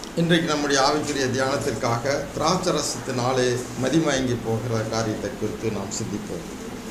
இன்றைக்கு நம்முடைய ஆவிக்குரிய தியானத்திற்காக திராட்சரசத்தினாலே மதிமயங்கி போகிற காரியத்தை குறித்து நாம் சிந்திப்போம்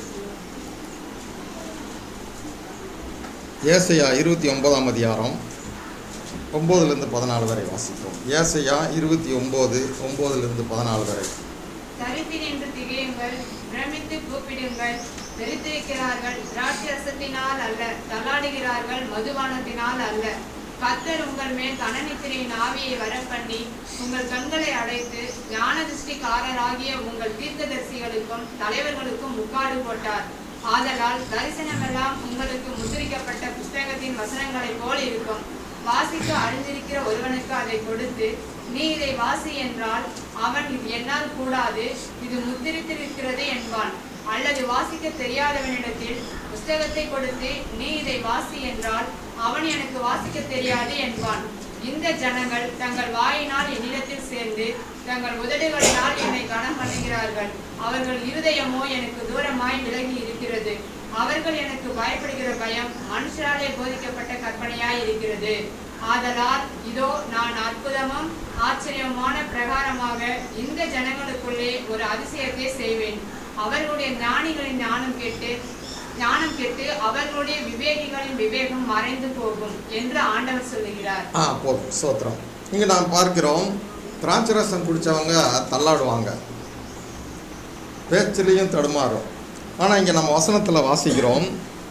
ஏசையா இருபத்தி ஒன்பதாம் அதிகாரம் ஒம்போதுலேருந்து பதினாலு வரை வாசிப்போம் ஏசையா இருபத்தி ஒம்பது ஒம்போதுலேருந்து பதினாலு வரை தரித்து நின்று திகையுங்கள் பிரமித்து கூப்பிடுங்கள் வெறித்திருக்கிறார்கள் திராட்சரசத்தினால் அல்ல தள்ளாடுகிறார்கள் மதுபானத்தினால் அல்ல கத்தர் உங்கள் மேல் கனநித்திரையின் ஆவியை வரப்பண்ணி உங்கள் கண்களை அடைத்து ஞான திருஷ்டிக்காரராகிய உங்கள் தீர்க்கதரிசிகளுக்கும் தலைவர்களுக்கும் முக்காடு போட்டார் ஆதலால் தரிசனமெல்லாம் உங்களுக்கு முத்திரிக்கப்பட்ட புஸ்தகத்தின் வசனங்களைப் போல் இருக்கும் வாசிக்க அறிந்திருக்கிற ஒருவனுக்கு அதை கொடுத்து நீ இதை வாசி என்றால் அவன் இது என்னால் கூடாது இது முத்திரித்திருக்கிறது என்பான் அல்லது வாசிக்க தெரியாதவனிடத்தில் புஸ்தகத்தை கொடுத்து நீ இதை வாசி என்றால் அவன் எனக்கு வாசிக்க தெரியாது என்பான் இந்த ஜனங்கள் தங்கள் வாயினால் என்னிடத்தில் சேர்ந்து தங்கள் உதடுகளினால் என்னை கனம் பண்ணுகிறார்கள் அவர்கள் இருதயமோ எனக்கு தூரமாய் விலகி இருக்கிறது அவர்கள் எனக்கு பயப்படுகிற பயம் மனுஷராலே போதிக்கப்பட்ட கற்பனையாய் இருக்கிறது ஆதலால் இதோ நான் அற்புதமும் ஆச்சரியமான பிரகாரமாக இந்த ஜனங்களுக்குள்ளே ஒரு அதிசயத்தை செய்வேன் அவர்களுடைய ஞானிகளின் ஞானம் கேட்டு ஞானம் கேட்டு அவர்களுடைய விவேகிகளின் விவேகம் மறைந்து போகும் என்று ஆண்டவர் சொல்லுகிறார் ஆ போதும் சோத்திரம் இங்கே நாம் பார்க்கிறோம் திராட்சரசம் குடித்தவங்க தள்ளாடுவாங்க பேச்சிலையும் தடுமாறும் ஆனால் இங்கே நம்ம வசனத்தில் வாசிக்கிறோம்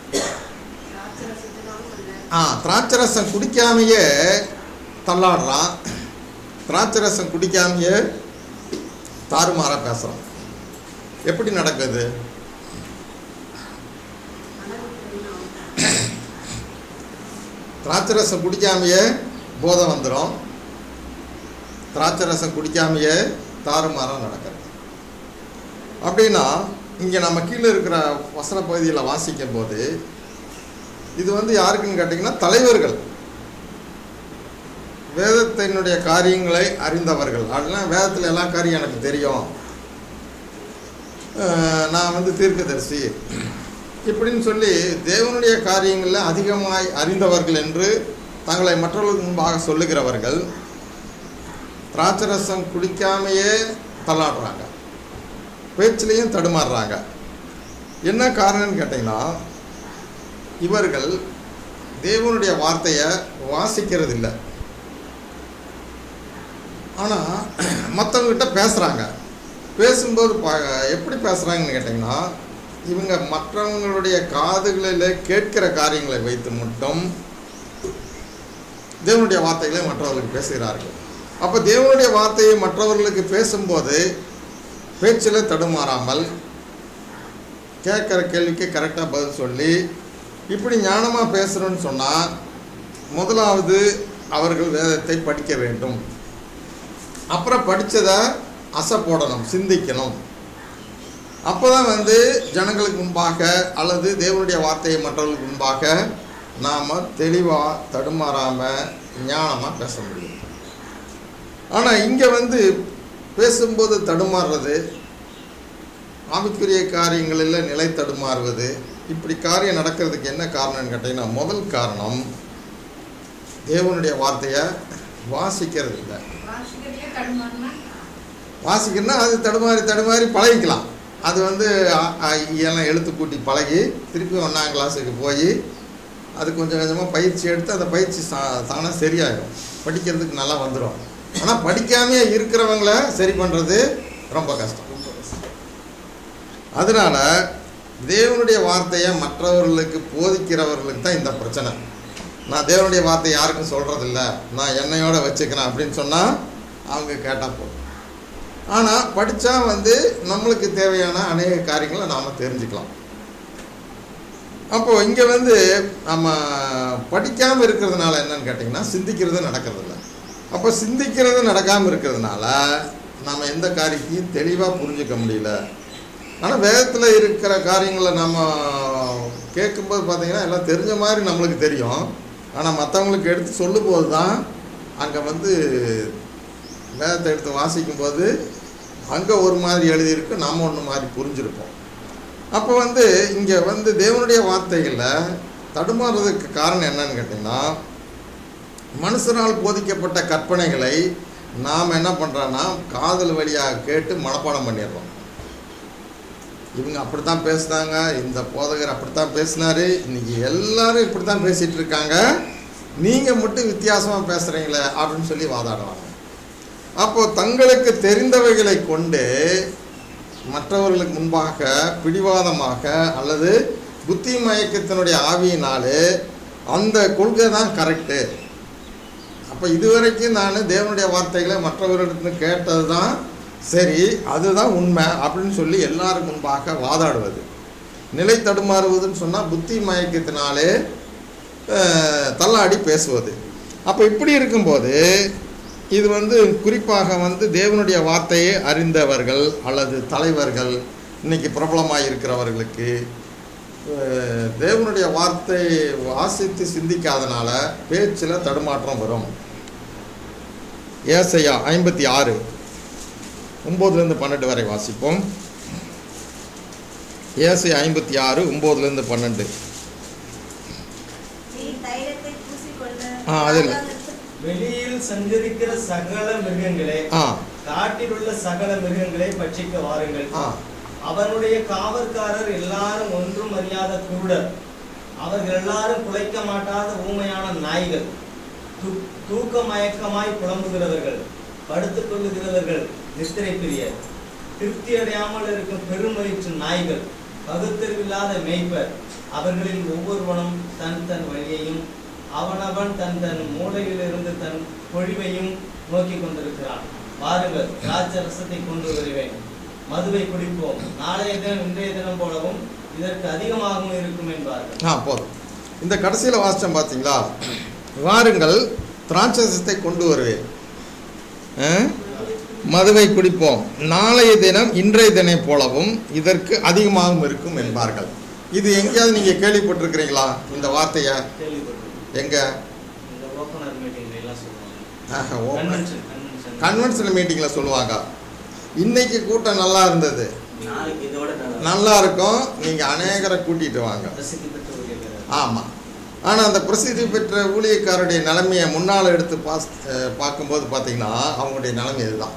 ஆ திராட்சரசம் குடிக்காமையே தள்ளாடுறான் திராட்சரசம் குடிக்காமையே தாறுமாறாக பேசுகிறான் எப்படி நடக்குது திராட்சரசம் குடிக்காமையே போதை வந்துடும் திராட்சரசம் குடிக்காமையே தாறுமாறாக நடக்கிறது அப்படின்னா இங்கே நம்ம கீழே இருக்கிற வசன பகுதியில் வாசிக்கும் போது இது வந்து யாருக்குன்னு கேட்டிங்கன்னா தலைவர்கள் வேதத்தினுடைய காரியங்களை அறிந்தவர்கள் அதெல்லாம் வேதத்தில் எல்லா காரியம் எனக்கு தெரியும் அஹ் நான் வந்து தீர்க்கதரிசி இப்படின்னு சொல்லி தேவனுடைய காரியங்களில் அதிகமாய் அறிந்தவர்கள் என்று தங்களை மற்றவர்களுக்கு முன்பாக சொல்லுகிறவர்கள் திராட்சரசம் குடிக்காமையே தள்ளாடுறாங்க பேச்சிலையும் தடுமாறுறாங்க என்ன காரணம்னு கேட்டிங்கன்னா இவர்கள் தேவனுடைய வார்த்தையை வாசிக்கிறது இல்லை ஆனால் மற்றவங்ககிட்ட பேசுகிறாங்க பேசும்போது பா எப்படி பேசுகிறாங்கன்னு கேட்டிங்கன்னா இவங்க மற்றவங்களுடைய காதுகளில் கேட்கிற காரியங்களை வைத்து மட்டும் தேவனுடைய வார்த்தைகளை மற்றவர்களுக்கு பேசுகிறார்கள் அப்போ தேவனுடைய வார்த்தையை மற்றவர்களுக்கு பேசும்போது பேச்சில் தடுமாறாமல் கேட்குற கேள்விக்கு கரெக்டாக பதில் சொல்லி இப்படி ஞானமாக பேசுகிறோன்னு சொன்னால் முதலாவது அவர்கள் வேதத்தை படிக்க வேண்டும் அப்புறம் படித்ததை அசை போடணும் சிந்திக்கணும் அப்போ தான் வந்து ஜனங்களுக்கு முன்பாக அல்லது தேவனுடைய வார்த்தையை மற்றவர்களுக்கு முன்பாக நாம் தெளிவாக தடுமாறாமல் ஞானமாக பேச முடியும் ஆனால் இங்கே வந்து பேசும்போது தடுமாறுறது ஆவிக்குரிய காரியங்களில் நிலை தடுமாறுவது இப்படி காரியம் நடக்கிறதுக்கு என்ன காரணம்னு கேட்டிங்கன்னா முதல் காரணம் தேவனுடைய வார்த்தையை வாசிக்கிறது இல்லை வாசிக்கணும்னா அது தடுமாறி தடுமாறி பழகிக்கலாம் அது வந்து அ- அ, இ எல்லாம் எழுத்து கூட்டி பழகி திருப்பி ஒன்றாம் கிளாஸுக்கு போய் அது கொஞ்சம் கொஞ்சமாக பயிற்சி எடுத்து அந்த பயிற்சி சா தானாக சரியாயிடும் படிக்கிறதுக்கு நல்லா வந்துடும் ஆனால் படிக்காமையே இருக்கிறவங்கள சரி பண்ணுறது ரொம்ப கஷ்டம் அதனால தேவனுடைய வார்த்தையை மற்றவர்களுக்கு போதிக்கிறவர்களுக்கு தான் இந்த பிரச்சனை நான் தேவனுடைய வார்த்தை யாருக்கும் சொல்கிறதில்ல நான் என்னையோட வச்சுக்கிறேன் அப்படின்னு சொன்னால் அவங்க கேட்டால் போதும் ஆனால் படித்தா வந்து நம்மளுக்கு தேவையான அநேக காரியங்களை நாம் தெரிஞ்சுக்கலாம் அப்போது இங்கே வந்து நம்ம படிக்காமல் இருக்கிறதுனால என்னன்னு கேட்டிங்கன்னா சிந்திக்கிறது நடக்கிறதில்ல அப்போ சிந்திக்கிறது நடக்காமல் இருக்கிறதுனால நம்ம எந்த காரியத்தையும் தெளிவாக புரிஞ்சுக்க முடியல ஆனால் வேதத்தில் இருக்கிற காரியங்களை நம்ம கேட்கும்போது பார்த்தீங்கன்னா எல்லாம் தெரிஞ்ச மாதிரி நம்மளுக்கு தெரியும் ஆனால் மற்றவங்களுக்கு எடுத்து சொல்லும்போது தான் அங்கே வந்து வேதத்தை எடுத்து வாசிக்கும்போது அங்கே ஒரு மாதிரி எழுதியிருக்கு நாம் ஒன்று மாதிரி புரிஞ்சிருப்போம் அப்போ வந்து இங்கே வந்து தேவனுடைய வார்த்தைகளில் தடுமாறுறதுக்கு காரணம் என்னன்னு கேட்டிங்கன்னா மனுஷனால் போதிக்கப்பட்ட கற்பனைகளை நாம் என்ன பண்ணுறோன்னா காதல் வழியாக கேட்டு மனப்பாடம் பண்ணிடுறோம் இவங்க அப்படி தான் பேசுனாங்க இந்த போதகர் அப்படி தான் பேசினாரு இன்னைக்கு எல்லாரும் இப்படி தான் பேசிகிட்டு இருக்காங்க நீங்கள் மட்டும் வித்தியாசமாக பேசுகிறீங்களே அப்படின்னு சொல்லி வாதாடுவாங்க அப்போது தங்களுக்கு தெரிந்தவைகளை கொண்டு மற்றவர்களுக்கு முன்பாக பிடிவாதமாக அல்லது புத்தி மயக்கத்தினுடைய ஆவியினாலே அந்த கொள்கை தான் கரெக்டு அப்போ இதுவரைக்கும் நான் தேவனுடைய வார்த்தைகளை மற்றவர்களிடத்துல கேட்டது தான் சரி அதுதான் உண்மை அப்படின்னு சொல்லி எல்லாரும் முன்பாக வாதாடுவது நிலை தடுமாறுவதுன்னு சொன்னால் புத்தி மயக்கத்தினாலே அஹ், தள்ளாடி பேசுவது அப்போ இப்படி இருக்கும்போது இது வந்து குறிப்பாக வந்து தேவனுடைய வார்த்தையை அறிந்தவர்கள் அல்லது தலைவர்கள் இன்னைக்கு பிரபலமாக இருக்கிறவர்களுக்கு அஹ், தேவனுடைய வார்த்தை வாசித்து சிந்திக்காதனால பேச்சில் தடுமாற்றம் வரும் ஏசையா ஐம்பத்தி ஆறு ஒம்போதுலேருந்து பன்னெண்டு வரை வாசிப்போம் ஏசை ஐம்பத்தி ஆறு ஒம்போதுலேருந்து பன்னெண்டு நீ தைலத்தை பூசிக்கொள்ள ஆ, அதில். வெளியில் சஞ்சரிக்கிற சகல மிருகங்களே ஆ காட்டில் உள்ள சகல மிருகங்களை பட்சிக்க வாருங்கள் ஆ அவனுடைய காவற்காரர் எல்லாரும் ஒன்றும் அறியாத குருடர் அவர்கள் எல்லாரும் குலைக்க மாட்டாத ஊமையான நாய்கள் தூ- தூக்க மயக்கமாய் புலம்புகிறவர்கள் படுத்துக் கொள்ளுகிறவர்கள் நித்திரை பிரியர் திருப்தி அடையாமல் இருக்கும் பெருமயிற்று நாய்கள் பகுத்தறிவில்லாத மேய்ப்பர் அவர்களில் ஒவ்வொருவனும் தன் தன் வழியையும் அவனவன் தன் தன் மூலையிலிருந்து தன் பொழிவையும் நோக்கி கொண்டிருக்கிறான் வாருங்கள் திராட்சை ரசத்தை கொண்டு வருவேன் மதுவை குடிப்போம் நாளைய தினம் இன்றைய தினம் போலவும் இதற்கு அதிகமாகவும் இருக்கும் என்பார்கள் ஆ போதும் இந்த கடைசியில் வாசித்தோம் பார்த்தீங்களா வாருங்கள் திராட்சசத்தை கொண்டு வருவேன் ஆ? மதுவை குடிப்போம் நாளைய தினம் இன்றைய தினம் போலவும் இதற்கு அதிகமாகவும் இருக்கும் என்பார்கள் இது எங்கேயாவது நீங்கள் கேள்விப்பட்டிருக்கிறீங்களா இந்த வார்த்தையை கேள்விப்பட்டிருக்கோம் எங்கே இந்த ஓப்பனர் மீட்டிங்ல எல்லாம் சொல்லுவாங்க கன்வென்ஷன் கன்வென்ஷன் கன்வென்ஷன் மீட்டிங்கில் சொல்லுவாங்க இன்னைக்கு கூட்டம் நல்லா இருந்தது நாளைக்கு இதோட நல்லா நல்லா இருக்கும் நீங்கள் அநேகரை கூட்டிகிட்டு வாங்க பிரசித்தி பெற்ற ஊழியர்கள் ஆமாம் ஆனால் அந்த பிரசித்தி பெற்ற ஊழியக்காரருடைய நிலைமையை முன்னால் எடுத்து பாஸ் அஹ் பார்க்கும்போது பார்த்தீங்கன்னா அவங்களுடைய நிலைமை இதுதான்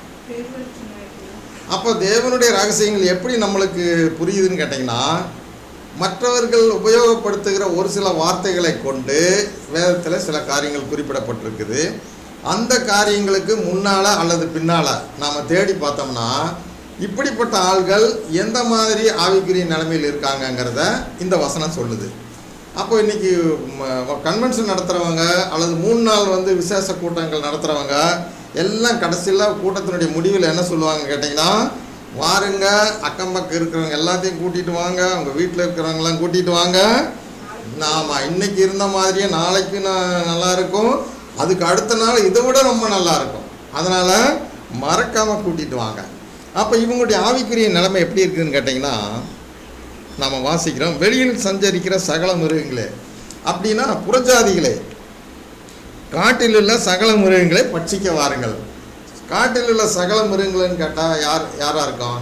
அப்போ தேவனுடைய ரகசியங்கள் எப்படி நம்மளுக்கு புரியுதுன்னு கேட்டிங்கன்னா மற்றவர்கள் உபயோகப்படுத்துகிற ஒரு சில வார்த்தைகளை கொண்டு வேதத்தில் சில காரியங்கள் குறிப்பிடப்பட்டிருக்குது அந்த காரியங்களுக்கு முன்னால் அல்லது பின்னால் நாம் தேடி பார்த்தோம்னா இப்படிப்பட்ட ஆள்கள் எந்த மாதிரி ஆவிக்குரிய நிலைமையில் இருக்காங்கங்கிறத இந்த வசனம் சொல்லுது அப்போ இன்னைக்கு கன்வென்ஷன் நடத்துகிறவங்க அல்லது மூணு நாள் வந்து விசேஷ கூட்டங்கள் நடத்துகிறவங்க எல்லாம் கடைசியில் கூட்டத்தினுடைய முடிவில் என்ன சொல்லுவாங்க கேட்டிங்கன்னா வாருங்க அக்கம் பக்கம் இருக்கிறவங்க எல்லாத்தையும் கூட்டிகிட்டு வாங்க அவங்க வீட்டில் இருக்கிறவங்களாம் கூட்டிகிட்டு வாங்க ஆமாம் இன்னைக்கு இருந்த மாதிரியே நாளைக்கு நான் நல்லா இருக்கும் அதுக்கு அடுத்த நாள் இதை விட ரொம்ப நல்லா இருக்கும் அதனால் மறக்காமல் கூட்டிகிட்டு வாங்க அப்போ இவங்களுடைய ஆவிக்குரிய நிலைமை எப்படி இருக்குதுன்னு கேட்டிங்கன்னா நாம் வாசிக்கிறோம் வெளியில் சஞ்சரிக்கிற சகல மிருகங்களே அப்படின்னா புறஜாதிகளே காட்டில் உள்ள சகல மிருகங்களை பட்சிக்க வாருங்கள் காட்டில் உள்ள சகல மிருகங்கள்னு கேட்டால் யார் யாராக இருக்கும்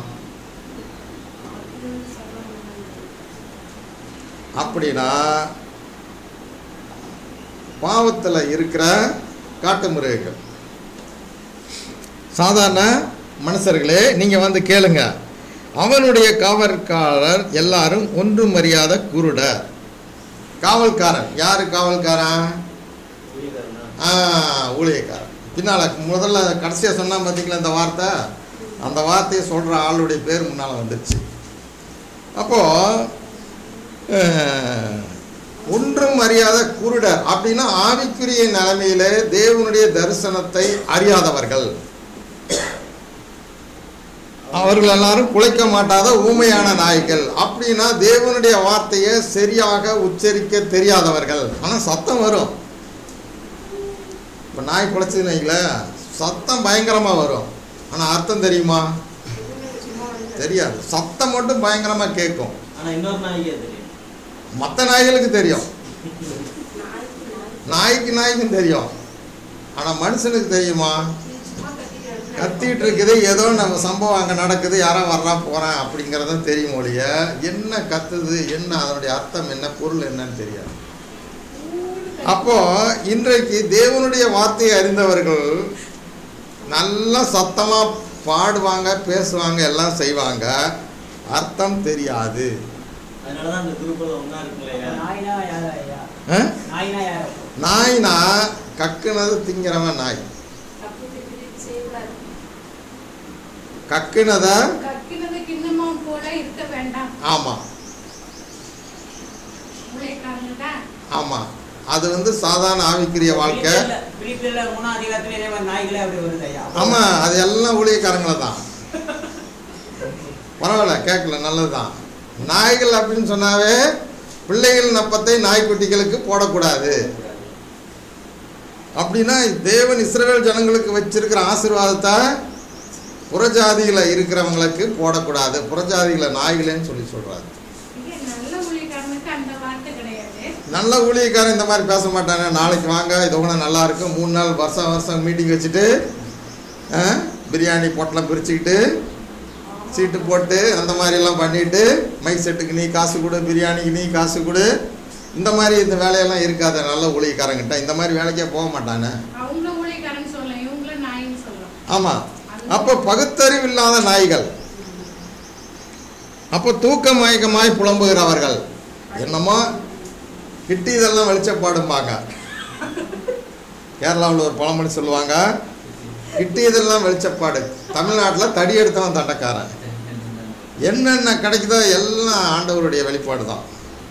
அப்படின்னா பாவத்தில் இருக்கிற காட்டு மிருகங்கள் சாதாரண மனுஷர்களே நீங்கள் வந்து கேளுங்க அவனுடைய காவற்காரர் எல்லாரும் ஒன்றும் அறியாத குருடர் காவல்காரன் யாரு காவல்காரன் ஊழியர்கள்னா ஆ ஊழியக்காரன் பின்னால் முதல்ல கடைசியாக சொன்னா பார்த்தீங்களா இந்த வார்த்தை அந்த வார்த்தையை சொல்கிற ஆளுடைய பேர் முன்னால் வந்துடுச்சு அப்போது ஒன்றும் அறியாத குருடர் அப்படின்னா ஆவிக்குரிய நிலைமையிலே தேவனுடைய தரிசனத்தை அறியாதவர்கள் அவர்கள் எல்லாரும் குலைக்க மாட்டாத ஊமையான நாய்கள் அப்படின்னா தேவனுடைய வார்த்தையை சரியாக உச்சரிக்க தெரியாதவர்கள் ஆனால் சத்தம் வரும் இப்போ நாய் குலைச்சதுன்னு வைங்களேன் சத்தம் பயங்கரமாக வரும் ஆனால் அர்த்தம் தெரியுமா தெரியாது சத்தம் மட்டும் பயங்கரமாக கேட்கும் ஆனா இன்னொரு நாய்க்கே தெரியும் மற்ற நாய்களுக்கு தெரியும் நாய்க்கு நாய்க்கும் தெரியும் ஆனால் மனுஷனுக்கு தெரியுமா கத்திட்டு இருக்குது ஏதோ நம்ம சம்பவம் அங்கே நடக்குது யாரோ வர்றான் போகிறான் அப்படிங்கிறதும் தெரியும் ஒழிய என்ன கத்துது என்ன அதனுடைய அர்த்தம் என்ன பொருள் என்னன்னு தெரியாது அப்போ இன்றைக்கு தேவனுடைய வார்த்தையை அறிந்தவர்கள் நல்லா சத்தமா பாடுவாங்க பேசுவாங்க எல்லாம் செய்வாங்க அர்த்தம் தெரியாது அதனாலதான் அந்த குரூப்ல ஒன்னா இருக்கும் இல்லையா நாய்னா யாரா ஐயா ஆ? நாய்னா யாரா நாய்னா கக்குனது திங்கிறவன் நாய் தப்பு திட்டு செய்யக்கூடாது கக்குனத கற்கிறது கிண்ணமும் போல இருக்க வேண்டாம் ஆமா உழைக்காரங்க தான் ஆமா அது வந்து சாதாரண ஆவிக்குரிய வாழ்க்கை பிலிப்பில மூணாம் அதிகாரத்துல இதே மாதிரி நாய்களே அப்படி வருது ஐயா ஆமா அது எல்லாம் ஊழியக்காரங்கள தான் பரவாயில்ல கேட்கல நல்லதுதான் நாய்கள் அப்படின்னு சொன்னாவே பிள்ளைகள் நப்பத்தை நாய்க்குட்டிகளுக்கு போடக்கூடாது அப்படின்னா தேவன் இஸ்ரவேல் ஜனங்களுக்கு வச்சிருக்கிற ஆசீர்வாதத்தை புறஜாதியில இருக்கிறவங்களுக்கு போடக்கூடாது புறஜாதிகளை நாய்களேன்னு சொல்லி சொல்றாரு இங்க நல்ல ஊழியக்காரனுக்கு அந்த வார்த்தை கிடையாது நல்ல ஊழியக்காரன் இந்த மாதிரி பேச மாட்டாங்க நாளைக்கு வாங்க இது கூட நல்லா இருக்கும் மூணு நாள் வருஷம் வருஷம் மீட்டிங் வச்சுட்டு ஆ, பிரியாணி பொட்டலம் பிரிச்சுக்கிட்டு சீட்டு போட்டு அந்த மாதிரிலாம் பண்ணிட்டு மைக் செட்டுக்கு நீ காசு கொடு பிரியாணிக்கு நீ காசு கொடு இந்த மாதிரி இந்த வேலையெல்லாம் இருக்காது நல்ல ஊழியக்காரங்கிட்ட இந்த மாதிரி வேலைக்கே போக மாட்டானே அவங்கள ஊழியக்காரன் சொல்லலாம் இவங்கள நாயின்னு சொல்லலாம் ஆமாம் அப்போ பகுத்தறிவு இல்லாத நாய்கள் அப்போ தூக்க மயக்கமாய் புலம்புகிறவர்கள் என்னமோ கிட்டி இதெல்லாம் வெளிச்சப்பாடும்பாங்க கேரளாவில் ஒரு பழமொழி சொல்லுவாங்க கிட்டி இதெல்லாம் வெளிச்சப்பாடு தமிழ்நாட்டில் தடி எடுத்தவன் தண்டக்காரன் என்னென்ன கிடைக்குதோ எல்லாம் ஆண்டவருடைய வெளிப்பாடு தான்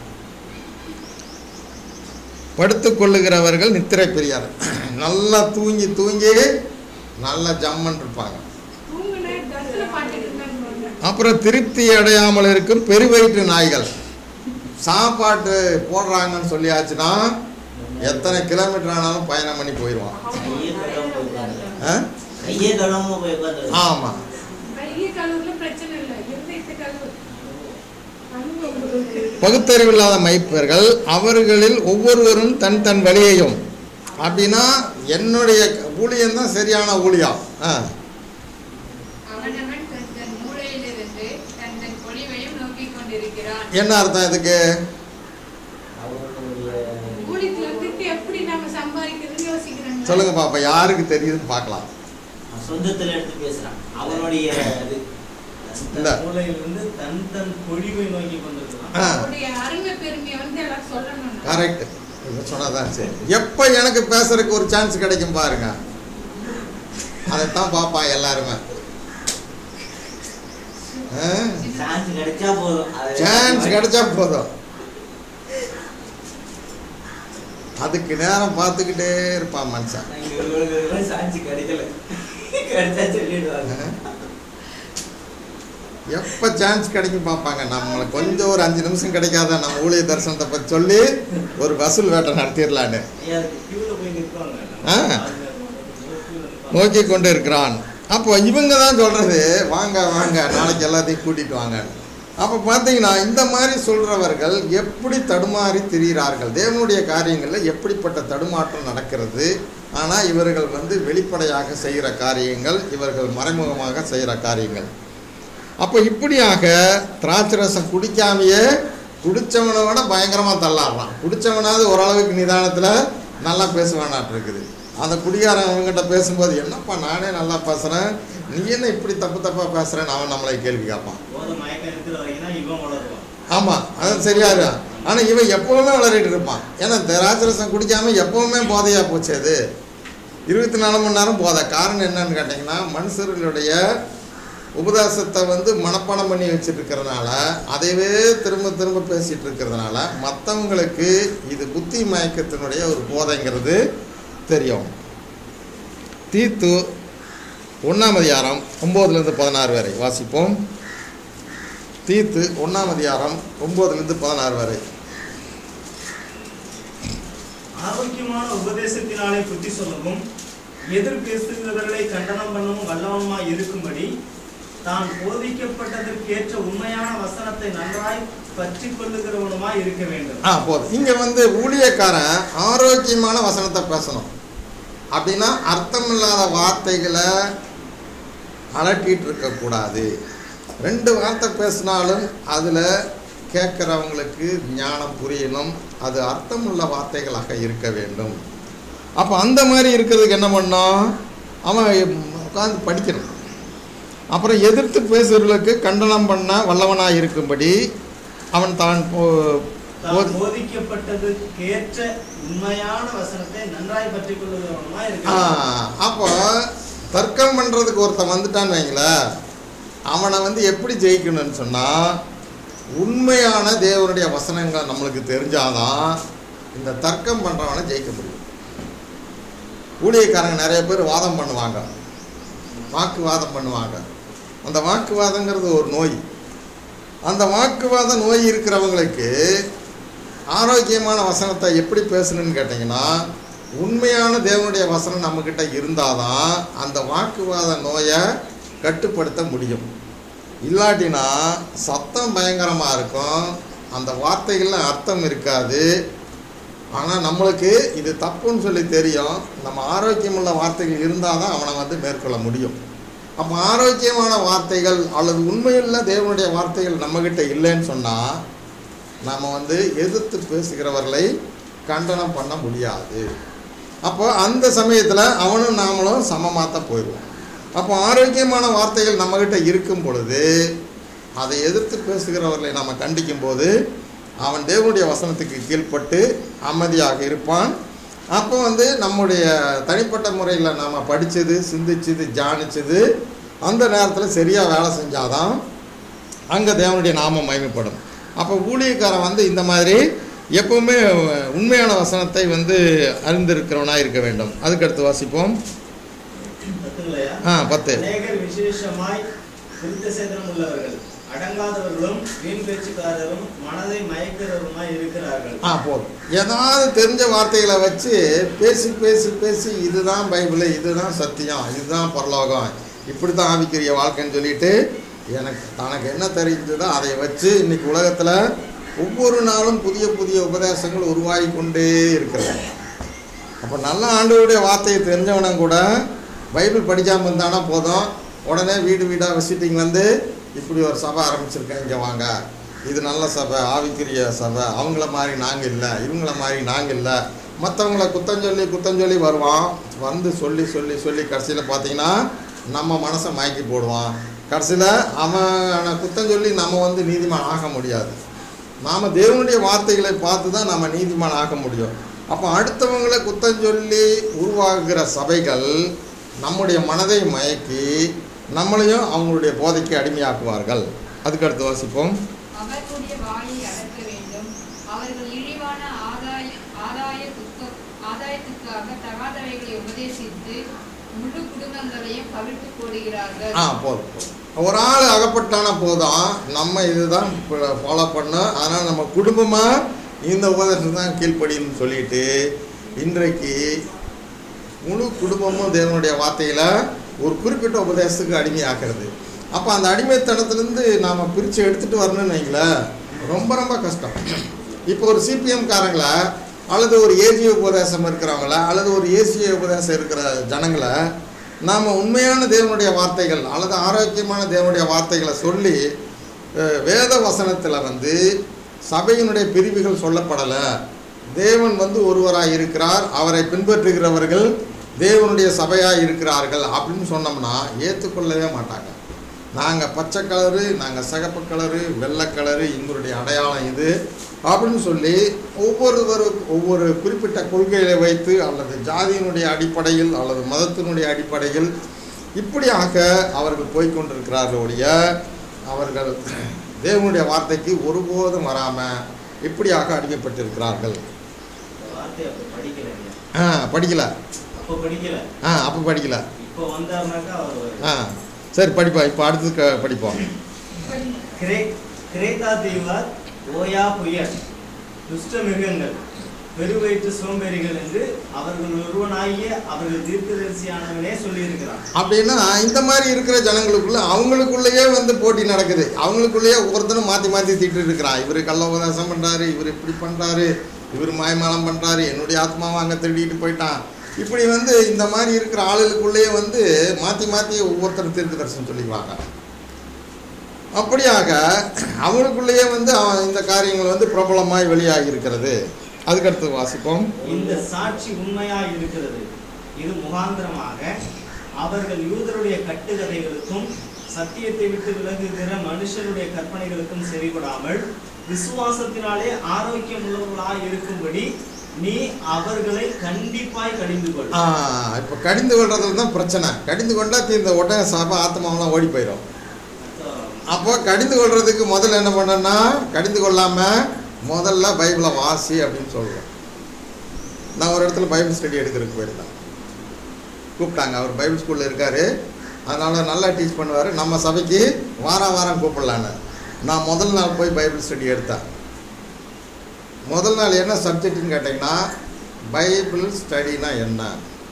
படுத்துக் கொள்ளுகிறவர்கள் நித்திரை பெரியார் நல்லா தூங்கி தூங்கி நல்லா ஜம்மன் இருப்பாங்க தூங்குன தர்சன பாட்டுட்டு இருந்தாங்க அப்புறம் திருப்தி அடையாமல் இருக்கும் பெருவயிற்று நாய்கள் சாப்பாட்டு போடுறாங்கன்னு சொல்லியாச்சுன்னா எத்தனை கிலோமீட்டர் ஆனாலும் பயணம் பண்ணி போயிடுவான் கையே கழுவாம போய் உட்கார்ந்து. ஆ? கையே கழுவாம போய் உட்கார்ந்து. ஆமாம் கையை கழுவுல பிரச்சனை இல்லை இருதயத்தை கழுவு அனுபவம் இருக்கு. பகுத்தறிவில்லாத மைப்பர்கள் அவர்களில் ஒவ்வொருவரும் தன் தன் வழியையும் அப்படின்னா என்னுடைய ஊழியம் தான் சரியான ஊழியம் ஆ அவனவன் தன் தன் மூலையிலிருந்து தன் தன் பொழிவையும் நோக்கிக் கொண்டிருக்கிறான் என்ன அர்த்தம் இதுக்கு அவர்களுடைய ஊழியத்துல இருந்துட்டு எப்படி நாம சம்பாதிக்கிறதுன்னு யோசிக்கிறாங்க சொல்லுங்க பாப்பா யாருக்கு தெரியுதுன்னு பார்க்கலாம் சொந்தத்துல எடுத்து பேசுறான் அவனுடைய இது இல்ல. மூலையிலிருந்து தன் தன் பொழிவை நோக்கி கொண்டிருக்கிறான் ஆ அவருடைய அருமை பெருமையை வந்து எல்லாம் சொல்லணும் கரெக்ட் இதை சொன்னாதான் சரி எப்போ எனக்கு பேசுறதுக்கு ஒரு சான்ஸ் கிடைக்கும் பாருங்க அதைத்தான் பார்ப்பான் எல்லாருமே சான்ஸ் கிடைச்சா போதும் அது- சான்ஸ் கிடைச்சா போதும் அதுக்கு நேரம் பார்த்துக்கிட்டே இருப்பான் மனுஷன் நாங்க இவர்களுக்கு சான்ஸ் கிடைக்கல கிடைச்சா சொல்லிடுவாங்க எப்போ சான்ஸ் கிடைக்கும் பார்ப்பாங்க நம்மளுக்கு கொஞ்சம் ஒரு அஞ்சு நிமிஷம் கிடைக்காத நம்ம ஊழிய தரிசனத்தை பற்றி சொல்லி ஒரு வசூல் வேட்டை நடத்திடலான்னு ஐயா, அதுக்கு queueல போய் நிற்பாங்க ஆ. நோக்கி கொண்டு இருக்கிறான் அப்போ இவங்க தான் சொல்றது வாங்க வாங்க நாளைக்கு எல்லாத்தையும் கூட்டிட்டு வாங்க அப்போ பார்த்தீங்கன்னா இந்த மாதிரி சொல்றவர்கள் எப்படி தடுமாறி திரிகிறார்கள் தேவனுடைய காரியங்களில் எப்படிப்பட்ட தடுமாற்றம் நடக்கிறது ஆனால் இவர்கள் வந்து வெளிப்படையாக செய்கிற காரியங்கள் இவர்கள் மறைமுகமாக செய்கிற காரியங்கள் அப்போ இப்படியாக திராட்சை ரசம் குடிக்காமையே குடிச்சவனை விட பயங்கரமாக தள்ளாடுறான் குடிச்சவனாவது ஓரளவுக்கு நிதானத்தில் நல்லா பேசுவானாட்டு இருக்குது அந்த குடிகாரன் அவங்ககிட்ட பேசும்போது என்னப்பா நானே நல்லா பேசுகிறேன் நீ என்ன இப்படி தப்பு தப்பாக பேசுகிறேன்னு அவன் நம்மளை கேள்வி கேட்பான் போத மயக்கம் இருக்கிற வரைக்கும் தான் இவன் வளருவான் ஆமாம் அது சரியா இருக்கும் ஆனால் இவன் எப்பவுமே விளையாடிட்டு இருப்பான் ஏன்னா திராட்சை ரசம் குடிக்காம எப்பவுமே போதையாக போச்சு அது இருபத்தி நாலு மணி நேரம் போதை காரணம் என்னன்னு கேட்டிங்கன்னா மனுஷர்களுடைய உபதேசத்தை வந்து மனப்பாடம் பண்ணி வச்சுட்டு இருக்கிறதுனால அதைவே திரும்ப திரும்ப பேசிட்டு இருக்கிறதுனால மற்றவங்களுக்கு இது புத்தி மயக்கத்தினுடைய ஒரு போதைங்கிறது தெரியும் தீத்து ஒன்றாம் அதிகாரம் ஒம்போதுலேருந்து பதினாறு வரை வாசிப்போம் தீத்து ஒன்றாம் அதிகாரம் ஒம்போதுலேருந்து பதினாறு வரை ஆரோக்கியமான உபதேசத்தினாலே புத்தி சொல்லவும் எதிர் பேசுகிறவர்களை கண்டனம் பண்ணவும் வல்லவனுமாய் இருக்கும்படி தான் போதிக்கப்பட்டதற்கேற்ற உண்மையான வசனத்தை நன்றாய் பற்றி கொள்ளுகிறவனுமாய் இருக்க வேண்டும் ஆ போதும் இங்கே வந்து ஊழியக்காரன் ஆரோக்கியமான வசனத்தை பேசணும் அப்படின்னா அர்த்தமில்லாத வார்த்தைகளை அலட்டிட்டு இருக்கக்கூடாது ரெண்டு வார்த்தை பேசினாலும் அதில் கேட்குறவங்களுக்கு ஞானம் புரியணும் அது அர்த்தமுள்ள வார்த்தைகளாக இருக்க வேண்டும் அப்போ அந்த மாதிரி இருக்கிறதுக்கு என்ன பண்ணோம் அவன் உட்காந்து படிக்கணும் அப்புறம் எதிர்த்து பேசுகிறவர்களுக்கு கண்டனம் பண்ண வல்லவனாக இருக்கும்படி அவன் தான் போ தான் போதி- போதிக்கப்பட்டதுக்கு ஏற்ற உண்மையான வசனத்தை நன்றாய் பற்றிக் கொள்ளுகிறவனுமா ஆ, இருக்கிறான் அப்போ தர்க்கம் பண்ணுறதுக்கு ஒருத்தன் வந்துட்டான்னு வைங்களேன் அவனை வந்து எப்படி ஜெயிக்கணும்னு சொன்னால் உண்மையான தேவனுடைய வசனங்கள் நம்மளுக்கு தெரிஞ்சாதான் இந்த தர்க்கம் பண்ணுறவனை ஜெயிக்க முடியும் ஊழியக்காரங்க நிறைய பேர் வாதம் பண்ணுவாங்க வாக்குவாதம் பண்ணுவாங்க அந்த வாக்குவாதங்கிறது ஒரு நோய் அந்த வாக்குவாத நோய் இருக்கிறவங்களுக்கு ஆரோக்கியமான வசனத்தை எப்படி பேசணும்னு கேட்டிங்கன்னா உண்மையான தேவனுடைய வசனம் நம்மக்கிட்ட இருந்தாதான் அந்த வாக்குவாத நோயை கட்டுப்படுத்த முடியும் இல்லாட்டினா சத்தம் பயங்கரமாக இருக்கும் அந்த வார்த்தைகளில் அர்த்தம் இருக்காது ஆனால் நம்மளுக்கு இது தப்புன்னு சொல்லி தெரியும் நம்ம ஆரோக்கியமுள்ள வார்த்தைகள் இருந்தால் தான் அவனை வந்து மேற்கொள்ள முடியும் அப்போ ஆரோக்கியமான வார்த்தைகள் அல்லது உண்மையுள்ள தேவனுடைய வார்த்தைகள் நம்மக்கிட்ட இல்லைன்னு சொன்னால் நாம் வந்து எதிர்த்து பேசுகிறவர்களை கண்டனம் பண்ண முடியாது அப்போ அந்த சமயத்தில் அவனும் நாமளும் சமமாத்த போயிடுவோம் அப்போ ஆரோக்கியமான வார்த்தைகள் நம்மக்கிட்ட இருக்கும் பொழுது அதை எதிர்த்து பேசுகிறவர்களை நம்ம கண்டிக்கும் போது அவன் தேவனுடைய வசனத்துக்கு கீழ்ப்பட்டு அமைதியாக இருப்பான் அப்போ வந்து நம்முடைய தனிப்பட்ட முறையில் நாம் படித்தது சிந்திச்சது தியானிச்சது அந்த நேரத்தில் சரியாக வேலை செஞ்சாதான் அங்கே தேவனுடைய நாமம் மகிமைப்படும் அப்போ ஊழியக்காரன் வந்து இந்த மாதிரி எப்பவுமே உண்மையான வசனத்தை வந்து அறிந்திருக்கிறவனாக இருக்க வேண்டும் அதுக்கடுத்து வாசிப்போம் பத்துங்களையா ஆ பத்து அநேகர் விசேஷமாய் விருத்த சேதனம் உள்ளவர்கள் அடங்காதவர்களும் வீண் பேச்சுக்காரரும் மனதை மயக்கிறவருமாய் இருக்கிறார்கள் ஆ போதும் ஏதாவது தெரிஞ்ச வார்த்தைகளை வச்சு பேசி பேசி பேசி இதுதான் பைபிள் இதுதான் சத்தியம் இதுதான் பரலோகம் இப்படி தான் ஆவிக்குரிய வாழ்க்கைன்னு சொல்லிட்டு எனக்கு தனக்கு என்ன தெரிஞ்சதோ அதை வச்சு இன்னைக்கு உலகத்தில் ஒவ்வொரு நாளும் புதிய புதிய உபதேசங்கள் உருவாகி கொண்டே இருக்கிறது அப்போ நல்ல ஆண்டவருடைய வார்த்தையை தெரிஞ்சவனும் கூட பைபிள் படிக்காமல் இருந்தானா போதும் உடனே வீடு வீடாக விசிட்டிங் வந்து இப்படி ஒரு சபை ஆரம்பிச்சிருக்கேன் இங்கே வாங்க இது நல்ல சபை ஆவிக்குரிய சபை அவங்கள மாதிரி நாங்கள் இல்லை இவங்கள மாதிரி நாங்கள் இல்லை மற்றவங்கள குத்தஞ்சொல்லி குத்தஞ்சொல்லி வருவான் வந்து சொல்லி சொல்லி சொல்லி கடைசியில் பார்த்தீங்கன்னா நம்ம மனசை மயக்கி போடுவான் கடைசியில் அவனை குத்தஞ்சொல்லி நம்ம வந்து நீதிமான் ஆக முடியாது நாம் தேவனுடைய வார்த்தைகளை பார்த்து தான் நம்ம நீதிமான் ஆக முடியும் அப்போ அடுத்தவங்களை குத்தம் சொல்லி உருவாகுகிற சபைகள் நம்முடைய மனதை மயக்கி நம்மளையும் அவங்களுடைய போதைக்கு அடிமையாக்குவார்கள் அதுக்கு அடுத்து வாசிப்போம் அவர்களுடைய வாயை அடக்க வேண்டும் அவர்கள் இழிவான ஆதாய ஆதாய துக்க ஆதாயத்துக்காக தகாதவைகளை உபதேசித்து முழு குடும்பங்களையும் கவிழ்த்து போடுகிறார்கள் ஆ போதும் போதும். ஒரு ஆள் அகப்பட்டான போதும் நம்ம இதுதான் ஃபாலோ பண்ணோம் அதனால் நம்ம குடும்பமாக இந்த உபதேசம் தான் கீழ்ப்படின்னு சொல்லிட்டு இன்றைக்கு முழு குடும்பமும் தேவனுடைய வார்த்தையில் ஒரு குறிப்பிட்ட உபதேசத்துக்கு அடிமையாக்குறது அப்போ அந்த அடிமைத்தனத்துலேருந்து நாம் பிரித்து எடுத்துகிட்டு வரணும்னு வைங்களேன் ரொம்ப ரொம்ப கஷ்டம் இப்போ ஒரு சிபிஎம் காரங்களை அல்லது ஒரு ஏஜிய உபதேசம் இருக்கிறவங்கள அல்லது ஒரு ஏசிய உபதேசம் இருக்கிற ஜனங்களை நாம் உண்மையான தேவனுடைய வார்த்தைகள் அல்லது ஆரோக்கியமான தேவனுடைய வார்த்தைகளை சொல்லி அஹ், வேத வசனத்தில் வந்து சபையினுடைய பிரிவுகள் சொல்லப்படலை தேவன் வந்து ஒருவராக இருக்கிறார் அவரை பின்பற்றுகிறவர்கள் தேவனுடைய சபையாக இருக்கிறார்கள் அப்படின்னு சொன்னோம்னா ஏற்றுக்கொள்ளவே மாட்டாங்க நாங்கள் பச்சை கலரு நாங்கள் சிகப்பு கலரு வெள்ளை கலரு எங்களுடைய அடையாளம் இது அப்படின்னு சொல்லி ஒவ்வொருவர் ஒவ்வொரு குறிப்பிட்ட கொள்கைகளை வைத்து அல்லது ஜாதியினுடைய அடிப்படையில் அல்லது மதத்தினுடைய அடிப்படையில் இப்படியாக அவர்கள் போய்க்கொண்டிருக்கிறார்கள் ஒழிய அவர்கள் தேவனுடைய வார்த்தைக்கு ஒருபோதும் வராமல் இப்படியாக அடிமைப்பட்டிருக்கிறார்கள் இந்த வார்த்தையை அப்ப படிக்கல ஐயா. ஆ படிக்கல அப்ப படிக்கல ஆ அப்போ படிக்கல இப்போ வந்தாருனாக்கா அவர் ஆ சரி படிப்போம் இப்போ அடுத்து க படிப்போம் கிரே கிரேத்தா தீவார் ஓயா புயல் துஷ்ட மிருகங்கள் பெருவயிற்று சோம்பேறிகள் என்று அவர்கள் ஒருவனாகிய அவர்கள் தீர்க்கதரிசியானவனே சொல்லியிருக்கிறான் அப்படின்னா இந்த மாதிரி இருக்கிற ஜனங்களுக்குள்ள அவங்களுக்குள்ளேயே வந்து போட்டி நடக்குது அவங்களுக்குள்ளேயே ஒவ்வொருத்தரும் மாற்றி மாற்றி திட்டு இருக்கிறான் இவர் கள்ள உபதேசம் பண்ணுறாரு இவர் இப்படி பண்ணுறாரு இவர் மாயமாலம் பண்ணுறாரு என்னுடைய ஆத்மாவை அங்கே திருடிட்டு போயிட்டான் இப்படி வந்து இந்த மாதிரி இருக்கிற ஆளுகளுக்குள்ளேயே வந்து மாற்றி மாற்றி ஒவ்வொருத்தரும் தீர்க்க தரிசனம் சொல்லிக்குவாங்க அப்படியாக அவனுக்குள்ளேயே வந்து அவன் இந்த காரியங்கள் வந்து பிரபலமாய் வெளியாகி இருக்கிறது அதுக்கடுத்து வாசிப்போம் இந்த சாட்சி உண்மையாய் இருக்கிறது இது முகாந்திரமாக அவர்கள் யூதருடைய கட்டுக்கதைகளுக்கும் சத்தியத்தை விட்டு விலகுகிற மனுஷருடைய கற்பனைகளுக்கும் செவிப்படாமல் விசுவாசத்தினாலே ஆரோக்கியம் உள்ளவர்களாய் இருக்கும்படி நீ அவர்களை கண்டிப்பாய் கடிந்து கொள் ஆ, இப்போ கடிந்து கொள்றதுல தான் பிரச்சனை கடிந்து கொண்டா இந்த உடனே சாப்பா ஆத்மாவெல்லாம் ஓடி போயிடும் அப்போ கடிந்து கொள்றதுக்கு முதல்ல என்ன பண்ணனா கடிந்து கொள்ளாம முதல்ல பைபிளை வாசி அப்படின்னு சொல்றோம் நான் ஒரு இடத்துல பைபிள் ஸ்டடி எடுக்கிறதுக்கு போயிருந்தேன் கூப்பிட்டாங்க அவர் பைபிள் ஸ்கூலில் இருக்காரு அதனால நல்லா டீச் பண்ணுவார் நம்ம சபைக்கு வாரம் வாரம் கூப்பிடலான்னு நான் முதல் நாள் போய் பைபிள் ஸ்டடி எடுத்தேன் முதல் நாள் என்ன சப்ஜெக்ட்னு கேட்டிங்கன்னா பைபிள் ஸ்டடினா என்ன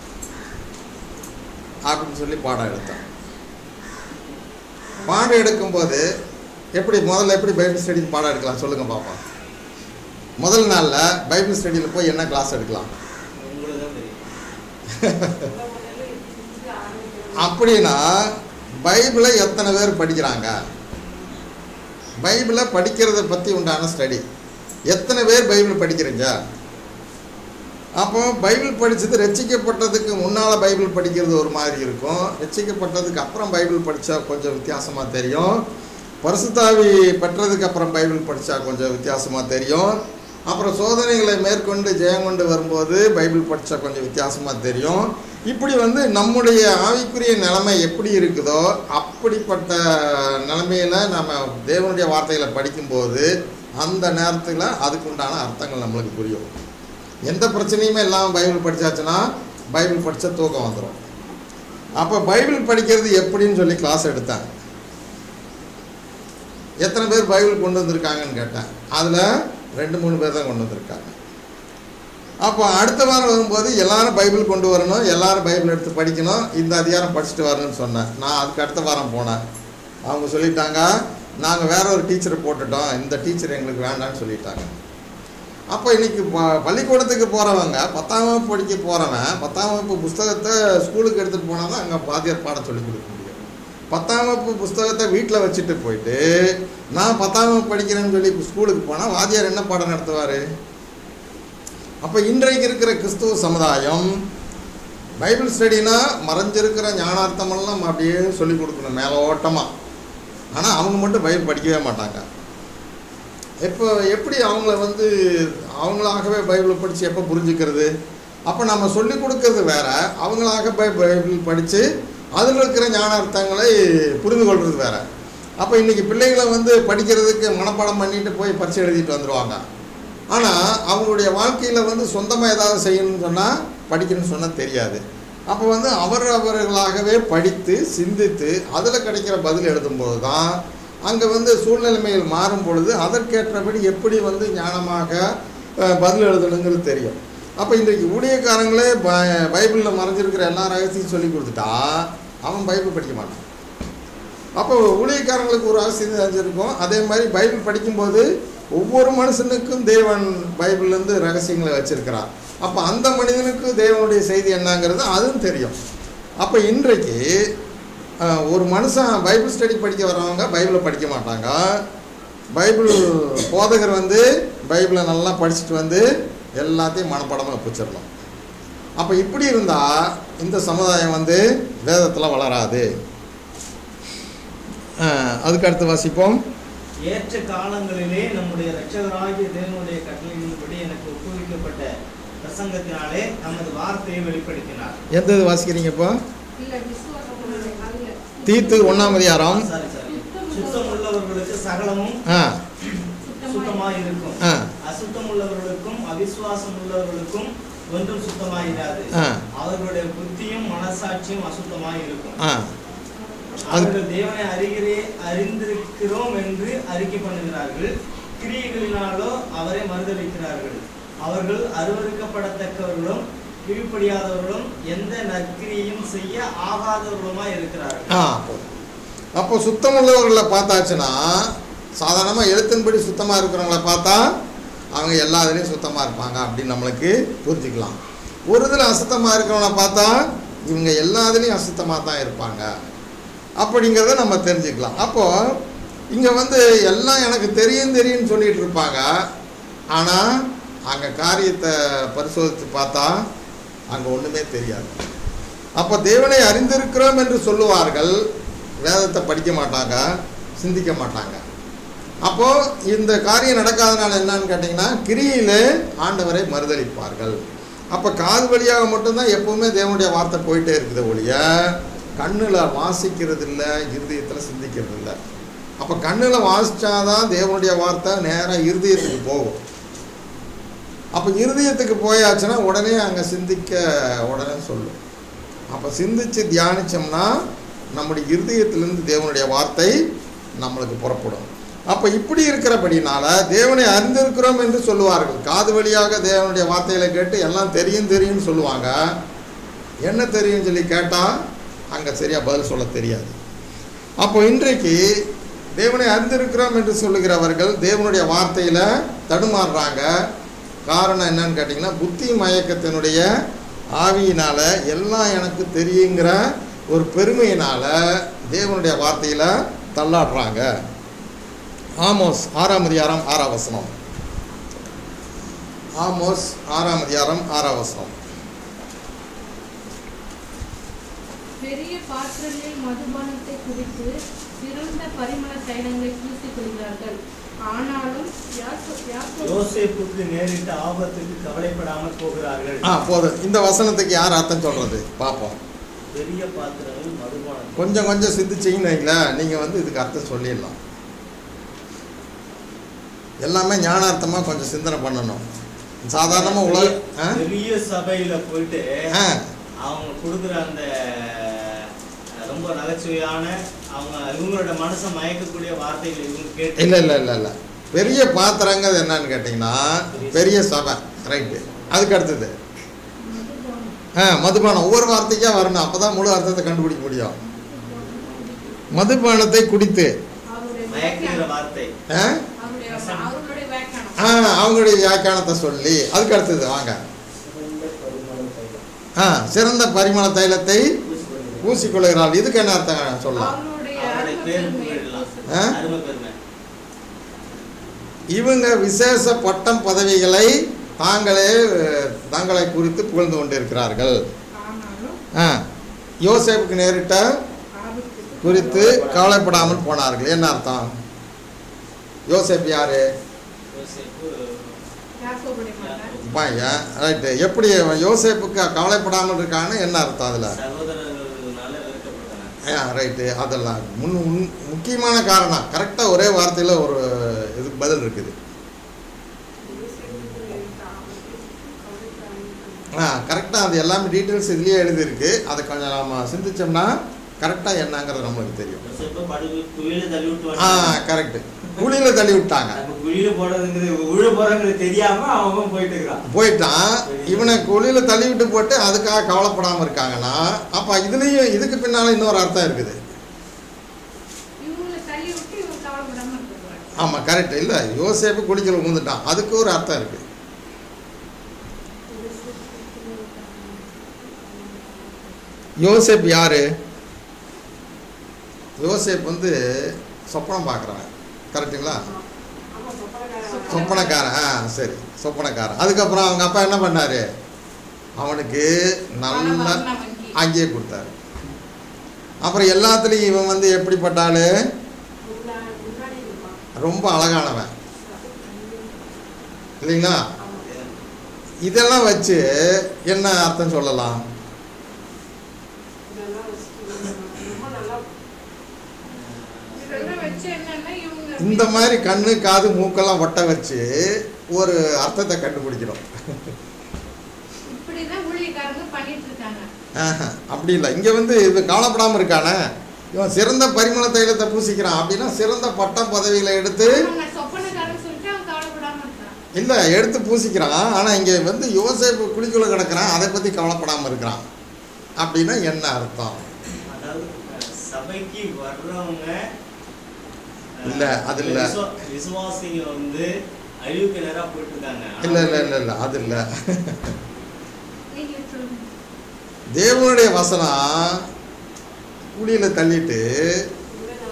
அப்படின்னு சொல்லி பாடம் எடுத்தேன் பாடம் எடுக்கும்போது எப்படி முதல்ல எப்படி பைபிள் ஸ்டடிக்கு பாடம் எடுக்கலாம் சொல்லுங்கள் பாப்பா முதல் நாளில் பைபிள் ஸ்டடியில் போய் என்ன கிளாஸ் எடுக்கலாம் உங்களுக்கு தான் தெரியும் அப்படின்னா பைபிளை எத்தனை பேர் படிக்கிறாங்க பைபிளை படிக்கிறத பற்றி உண்டான ஸ்டடி எத்தனை பேர் பைபிள் படிக்கிறீங்க அப்போ பைபிள் படித்தது ரட்சிக்கப்பட்டதுக்கு முன்னால் பைபிள் படிக்கிறது ஒரு மாதிரி இருக்கும் ரட்சிக்கப்பட்டதுக்கு அப்புறம் பைபிள் படித்தா கொஞ்சம் வித்தியாசமாக தெரியும் பரிசுத்தாவி பெற்றதுக்கு அப்புறம் பைபிள் படித்தா கொஞ்சம் வித்தியாசமாக தெரியும் அப்புறம் சோதனைகளை மேற்கொண்டு ஜெயம் கொண்டு வரும்போது பைபிள் படித்தா கொஞ்சம் வித்தியாசமாக தெரியும் இப்படி வந்து நம்முடைய ஆவிக்குரிய நிலைமை எப்படி இருக்குதோ அப்படிப்பட்ட நிலைமையில நம்ம தேவனுடைய வார்த்தைகளை படிக்கும்போது அந்த நேரத்தில் அதுக்கு உண்டான அர்த்தங்கள் நம்மளுக்கு புரியும் எந்த பிரச்சனையுமே இல்லாமல் பைபிள் படித்தாச்சுன்னா பைபிள் படித்தா தூக்கம் வந்துடும் அப்போ பைபிள் படிக்கிறது எப்படின்னு சொல்லி கிளாஸ் எடுத்தேன் எத்தனை பேர் பைபிள் கொண்டு வந்திருக்காங்கன்னு கேட்டேன் அதில் ரெண்டு மூணு பேர் தான் கொண்டு வந்திருக்காங்க அப்போ அடுத்த வாரம் வரும்போது எல்லாரும் பைபிள் கொண்டு வரணும் எல்லாரும் பைபிள் எடுத்து படிக்கணும் இந்த அதிகாரம் படிச்சுட்டு வரணும்னு சொன்னேன் நான் அதுக்கு அடுத்த வாரம் போனேன் அவங்க சொல்லிட்டாங்க நாங்கள் வேற ஒரு டீச்சரை போட்டுட்டோம் இந்த டீச்சர் எங்களுக்கு வேண்டாம்னு சொல்லிட்டாங்க அப்போ இன்னைக்கு ப பள்ளிக்கூடத்துக்கு போகிறவங்க பத்தாம் வகுப்பு படிக்க போகிறவன் பத்தாம் வகுப்பு புஸ்தகத்தை ஸ்கூலுக்கு எடுத்துகிட்டு போனால் தான் அங்கே வாத்தியார் பாடம் சொல்லி கொடுக்க முடியும் பத்தாம் வகுப்பு புஸ்தகத்தை வீட்டில் வச்சுட்டு போயிட்டு நான் பத்தாம் வகுப்பு படிக்கிறேன்னு சொல்லி ஸ்கூலுக்கு போனால் வாத்தியார் என்ன பாடம் நடத்துவார் அப்போ இன்றைக்கு இருக்கிற கிறிஸ்துவ சமுதாயம் பைபிள் ஸ்டடினா மறைஞ்சிருக்கிற ஞானார்த்தமெல்லாம் அப்படியே சொல்லி கொடுக்கணும் மேலோட்டமாக ஆனால் அவங்க மட்டும் பைபிள் படிக்கவே மாட்டாங்க இப்போ எப்படி அவங்கள வந்து அவங்களாகவே பைபிளை படித்து எப்போ புரிஞ்சுக்கிறது அப்போ நம்ம சொல்லி கொடுக்கறது வேற அவங்களாக பை பைபிள் படித்து அதில் இருக்கிற ஞானார்த்தங்களை புரிந்து கொள்வது வேற அப்போ இன்றைக்கி பிள்ளைகளை வந்து படிக்கிறதுக்கு மனப்பாடம் பண்ணிட்டு போய் பரிசு எழுதிட்டு வந்துடுவாங்க ஆனால் அவங்களுடைய வாழ்க்கையில் வந்து சொந்தமாக ஏதாவது செய்யணும்னு சொன்னால் படிக்கணும்னு சொன்னால் தெரியாது அப்போ வந்து அவர் அவர்களாகவே படித்து சிந்தித்து அதில் கிடைக்கிற பதில் எழுதும்போது தான் அங்கே வந்து சூழ்நிலைமைகள் மாறும் பொழுது அதற்கேற்றபடி எப்படி வந்து ஞானமாக அஹ், பதில் எழுதணுங்கிறது தெரியும் அப்போ இன்றைக்கு ஊழியக்காரங்களே ப பைபிளில் மறைஞ்சிருக்கிற எல்லா ரகசியம் சொல்லி கொடுத்துட்டா அவன் பைபிள் படிக்க மாட்டான் அப்போ ஊழியக்காரங்களுக்கு ஒரு ரகசியம் தெரிஞ்சிருக்கும் அதே மாதிரி பைபிள் படிக்கும்போது ஒவ்வொரு மனுஷனுக்கும் தேவன் பைபிள்லேருந்து ரகசியங்களை வச்சிருக்கிறார் அப்போ அந்த மனிதனுக்கு தேவனுடைய செய்தி என்னங்கிறது அதுவும் தெரியும் அப்போ இன்றைக்கு அஹ், ஒரு மனுஷன் பைபிள் ஸ்டடி படிக்க வர்றவங்க பைபிளை படிக்க மாட்டாங்க பைபிள் போதகர் வந்து பைபிளை நல்லா படிச்சுட்டு வந்து எல்லாத்தையும் மனப்பாடமாக ஒப்பிச்சிடலாம் அப்போ இப்படி இருந்தால் இந்த சமுதாயம் வந்து வேதத்தில் வளராது அஹ், அதுக்கு அடுத்து வாசிப்போம் ஏற்ற காலங்களிலே நம்முடைய இரட்சகராகிய தேவனுடைய கட்டளையின்படி எனக்கு ஒப்புவிக்கப்பட்ட பிரசங்கத்தினாலே நமது வார்த்தையை வெளிப்படுத்தினார் எந்த இது வாசிக்கிறீங்க இப்போ இல்ல விசுவாசம் உள்ளது, அல்ல. தீத்து ஒன்றாம் அதிகாரம் சாரி சாரி சுத்தம் உள்ளவர்களுக்கு சகலமும் ஆ சுத்தமாய் இருக்கும் ஆ அசுத்தம் உள்ளவர்களுக்கும் அவிசுவாசம் உள்ளவர்களுக்கும் ஒன்றும் சுத்தமாயிராது ஆ. அவர்களுடைய புத்தியும் மனசாட்சியும் அசுத்தமாய் இருக்கும் ஆ அது அவர்கள் தேவனை அறிகிறே அறிந்திருக்கிறோம் என்று அறிக்கை பண்ணுகிறார்கள் கிரியைகளினாலோ அவரை மறுதளிக்கிறார்கள் அவர்கள் அருவருக்கப்படத்தக்கவர்களும் கீழ்ப்படியாதவர்களும் எந்த நற்கிரியையும் செய்ய ஆகாதவர்களுமாய் இருக்கிறார்கள் ஆ போதும். அப்போ சுத்தமுள்ளவர்களை பார்த்தாச்சுன்னா சாதாரணமாக எழுத்தின்படி சுத்தமாக இருக்கிறவங்கள பார்த்தா அவங்க எல்லா இதுலேயும் சுத்தமாக இருப்பாங்க அப்படின்னு நம்மளுக்கு புரிஞ்சுக்கலாம் ஒரு இதில் அசுத்தமாக இருக்கிறவங்கள பார்த்தா இவங்க எல்லா இதுலேயும் அசுத்தமாக தான் இருப்பாங்க அப்படிங்கிறத நம்ம தெரிஞ்சுக்கலாம் அப்போது இங்கே வந்து எல்லாம் எனக்கு தெரியும் தெரியும்னு சொல்லிட்டு இருப்பாங்க ஆனால் அங்கே காரியத்தை பரிசோதித்து பார்த்தா அங்கே ஒன்றுமே தெரியாது அப்போ தேவனை அறிந்திருக்கிறோம் என்று சொல்லுவார்கள் வேதத்தை படிக்க மாட்டாங்க சிந்திக்க மாட்டாங்க அப்போ இந்த காரியம் நடக்காதனால என்னன்னு கேட்டிங்கன்னா கிரியிலே ஆண்டவரை மறுதளிப்பார்கள் அப்போ காது வழியாக மட்டும்தான் எப்பவுமே தேவனுடைய வார்த்தை போயிட்டே இருக்குது ஒழிய கண்ணில் வாசிக்கிறது இல்லை இருதயத்தில் சிந்திக்கிறது இல்லை அப்போ கண்ணில் வாசிச்சாதான் தேவனுடைய வார்த்தை நேராக இருதயத்துக்கு போகும் அப்போ இருதயத்துக்கு போயாச்சுன்னா உடனே அங்கே சிந்திக்க உடனே சொல்லும் அப்போ சிந்திச்சு தியானிச்சோம்னா நம்முடைய இருதயத்திலிருந்து தேவனுடைய வார்த்தை நம்மளுக்கு புறப்படும் அப்போ இப்படி இருக்கிறபடினால தேவனை அறிந்திருக்கிறோம் என்று சொல்லுவார்கள் காது வழியாக தேவனுடைய வார்த்தைகளை கேட்டு எல்லாம் தெரியும் தெரியும்னு சொல்லுவாங்க என்ன தெரியும்னு சொல்லி கேட்டால் அங்கே சரியாக பதில் சொல்ல தெரியாது அப்போ இன்றைக்கு தேவனை அறிந்திருக்கிறோம் என்று சொல்லுகிறவர்கள் தேவனுடைய வார்த்தையில் தடுமாறுறாங்க காரணம் என்னன்னு கேட்டிங்கன்னா புத்தி மயக்கத்தினுடைய ஆவியினால் எல்லாம் எனக்கு தெரியுங்கிற ஒரு பெருமையினால் தேவனுடைய வார்த்தையில் தள்ளாடுறாங்க ஆமோஸ் ஆறாம் அதிகாரம் ஆறாம் வசனம் ஆமோஸ் ஆறாம் அதிகாரம் ஆறாம் வசனம் பெரிய பாத்திரங்களில் மதுபானத்தை குடித்து சிறந்த பரிமள தைலங்களை பூசிக் கொள்கிறார்கள் ஆனாலும் யாக்கோ- யாக்கோ- யோசேப்புக்கு நேரிட்ட ஆபத்துக்கு கவலைப்படாமல் போகிறார்கள் ஆ போதும் இந்த வசனத்துக்கு யார் அர்த்தம் சொல்கிறது பார்ப்போம் பெரிய பாத்திரங்கள் மதுபானம் கொஞ்சம் கொஞ்சம் சிந்திச்சிங்கன்னு வைங்களேன் நீங்கள் வந்து இதுக்கு அர்த்தம் சொல்லிடலாம் எல்லாமே ஞானார்த்தமாக கொஞ்சம் சிந்தனை பண்ணணும் சாதாரணமாக உலக ஆ பெரிய சபையில போயிட்டு ஆ அவங்க கொடுக்குற அந்த அஹ், ரொம்ப நகைச்சுவையான அவங்க இவங்களோட மனசை மயக்கக்கூடிய வார்த்தைகளை இவங்க கேட்டு இல்லை இல்லை இல்லை இல்லை பெரிய பாத்திரங்கிறது என்னன்னு கேட்டிங்கன்னா பெரிய சபை ரைட்டு அதுக்கு அடுத்தது ஆ மதுபானம் ஒவ்வொரு வார்த்தைக்கா வரணும் அப்போ தான் முழு அர்த்தத்தை கண்டுபிடிக்க முடியும் மதுபானத்தை குடித்து அவருடைய மயக்குகிற வியாக்கியானம். வார்த்தை ஆ அவருடைய அவர்களுடைய வியாக்கியானம் ஆ அவங்களுடைய வியாக்கியானத்தை சொல்லி அதுக்கு அடுத்தது வாங்க ஆ சிறந்த பரிமள தைலத்தை பூசிக்கொள்கிறாள் இதுக்கு என்ன அர்த்தம் சொல்லலாம் அவருடைய அவருடைய அருமை பேர் பெருமையை புகழலாம். ஆ? அருமை பெருமை இவங்க விசேஷ பட்டம் பதவிகளை தாங்களே அஹ், தங்களை குறித்து புகழ்ந்து கொண்டிருக்கிறார்கள் ஆனாலும் ஆ யோசேப்புக்கு நேரிட்ட ஆபத்துக்கு குறித்து கவலைப்படாமல் போனார்கள் என்ன அர்த்தம் யோசேப் யாரு யோசேப்பு யாக்கோபுடைய மகன் பையன் ரைட்டு எப்படி யோசேப்புக்கு கவலைப்படாமல் இருக்கான்னு என்ன அர்த்தம் அதில் சகோதரர்களால வெறுக்கப்பட்டனர் ஆ ரைட்டு அதெல்லாம் முன் முன்- முக்கியமான காரணம் கரெக்டாக ஒரே வார்த்தையில் ஒரு இதுக்கு பதில் இருக்குது ஆ கரெக்டாக அது எல்லாமே டீட்டெயில்ஸ் இதுலேயே எழுதியிருக்கு அதை கொஞ்சம் நம்ம சிந்திச்சோம்னா கரெக்டாக என்னங்கிறது நம்மளுக்கு தெரியும் யோசேப்பை படுகு குழியில தள்ளி விட்டு ஆ வந்தாங்க. கரெக்டு குழியில் தள்ளி விட்டாங்க நம்ம குழியில போடுறதுங்கிறது உழ போறங்கிறது தெரியாம அவன் போயிட்டு இருக்கிறான் போயிட்டான் இவனை குழியில் தள்ளி விட்டு போட்டு அதுக்காக கவலைப்படாமல் இருக்காங்கன்னா அப்போ இதுலேயும் இதுக்கு பின்னால் இன்னொரு அர்த்தம் இருக்குது இவங்களை தள்ளி விட்டு இவங்க கவலைப்படாம இருக்கிறாங்க ஆமாம் கரெக்ட் இல்லை யோசேப்பு குழிக்குள்ள விழுந்துட்டான் அதுக்கு ஒரு அர்த்தம் இருக்குது யோசேப் யாரு யோசேப் வந்து சொப்பனம் பார்க்குறவன் கரெக்டுங்களா சொப்பனக்காரன் ஆ சரி சொப்பனக்காரன் அதுக்கப்புறம் அவங்க அப்பா என்ன பண்ணாரு அவனுக்கு நல்ல பணவர்ண வங்கி. அங்கேயே கொடுத்தாரு அப்புறம் எல்லாத்துலேயும் இவன் வந்து எப்படிப்பட்ட ஆளு முன்னாடி இருப்பான் ரொம்ப அழகானவன் இல்லைங்களா இதெல்லாம் வச்சு என்ன அர்த்தம் சொல்லலாம் இதெல்லாம் வச்சுட்டு ரொம்ப நல்லா இதெல்லாம் வச்சு என்னன்னா இவங்க இந்த மாதிரி கண்ணு காது மூக்கெல்லாம் ஒட்ட வச்சு ஒரு அர்த்தத்தை கண்டுபிடிக்கிறோம் இப்படிதான் ஊழியக்காரங்க பண்ணிட்டு இருக்காங்க ஆஹா, அப்படி இல்லை இங்கே வந்து இது கவலைப்படாமல் இருக்கானே இவன் சிறந்த பரிமள தைலத்தை பூசிக்கிறான் அப்படின்னா சிறந்த பட்டம் பதவிகளை எடுத்து அவங்க சொப்பனக்காரன் சொல்லிட்டு அவன் கவலைப்படாம இருக்கான் இல்லை எடுத்து பூசிக்கிறான் ஆனால் இங்கே வந்து யோசேப்பு குழிக்குள்ள கிடக்கிறான் அதை பற்றி கவலைப்படாமல் இருக்கிறான் அப்படின்னா என்ன அர்த்தம் அதாவது அஹ், சபைக்கு வர்றவங்க அஹ், இல்ல, அது இல்ல. விசுவா- விசுவாசிங்க வந்து அழிவுக்கு நேரா போயிட்டு இருக்காங்க இல்லை இல்லை இல்லை இல்லை அது இல்லை நீங்க சொல்லுங்க தேவனுடைய வசனம் குழியில் தள்ளிட்டு ரொம்ப நல்லா இருக்கும்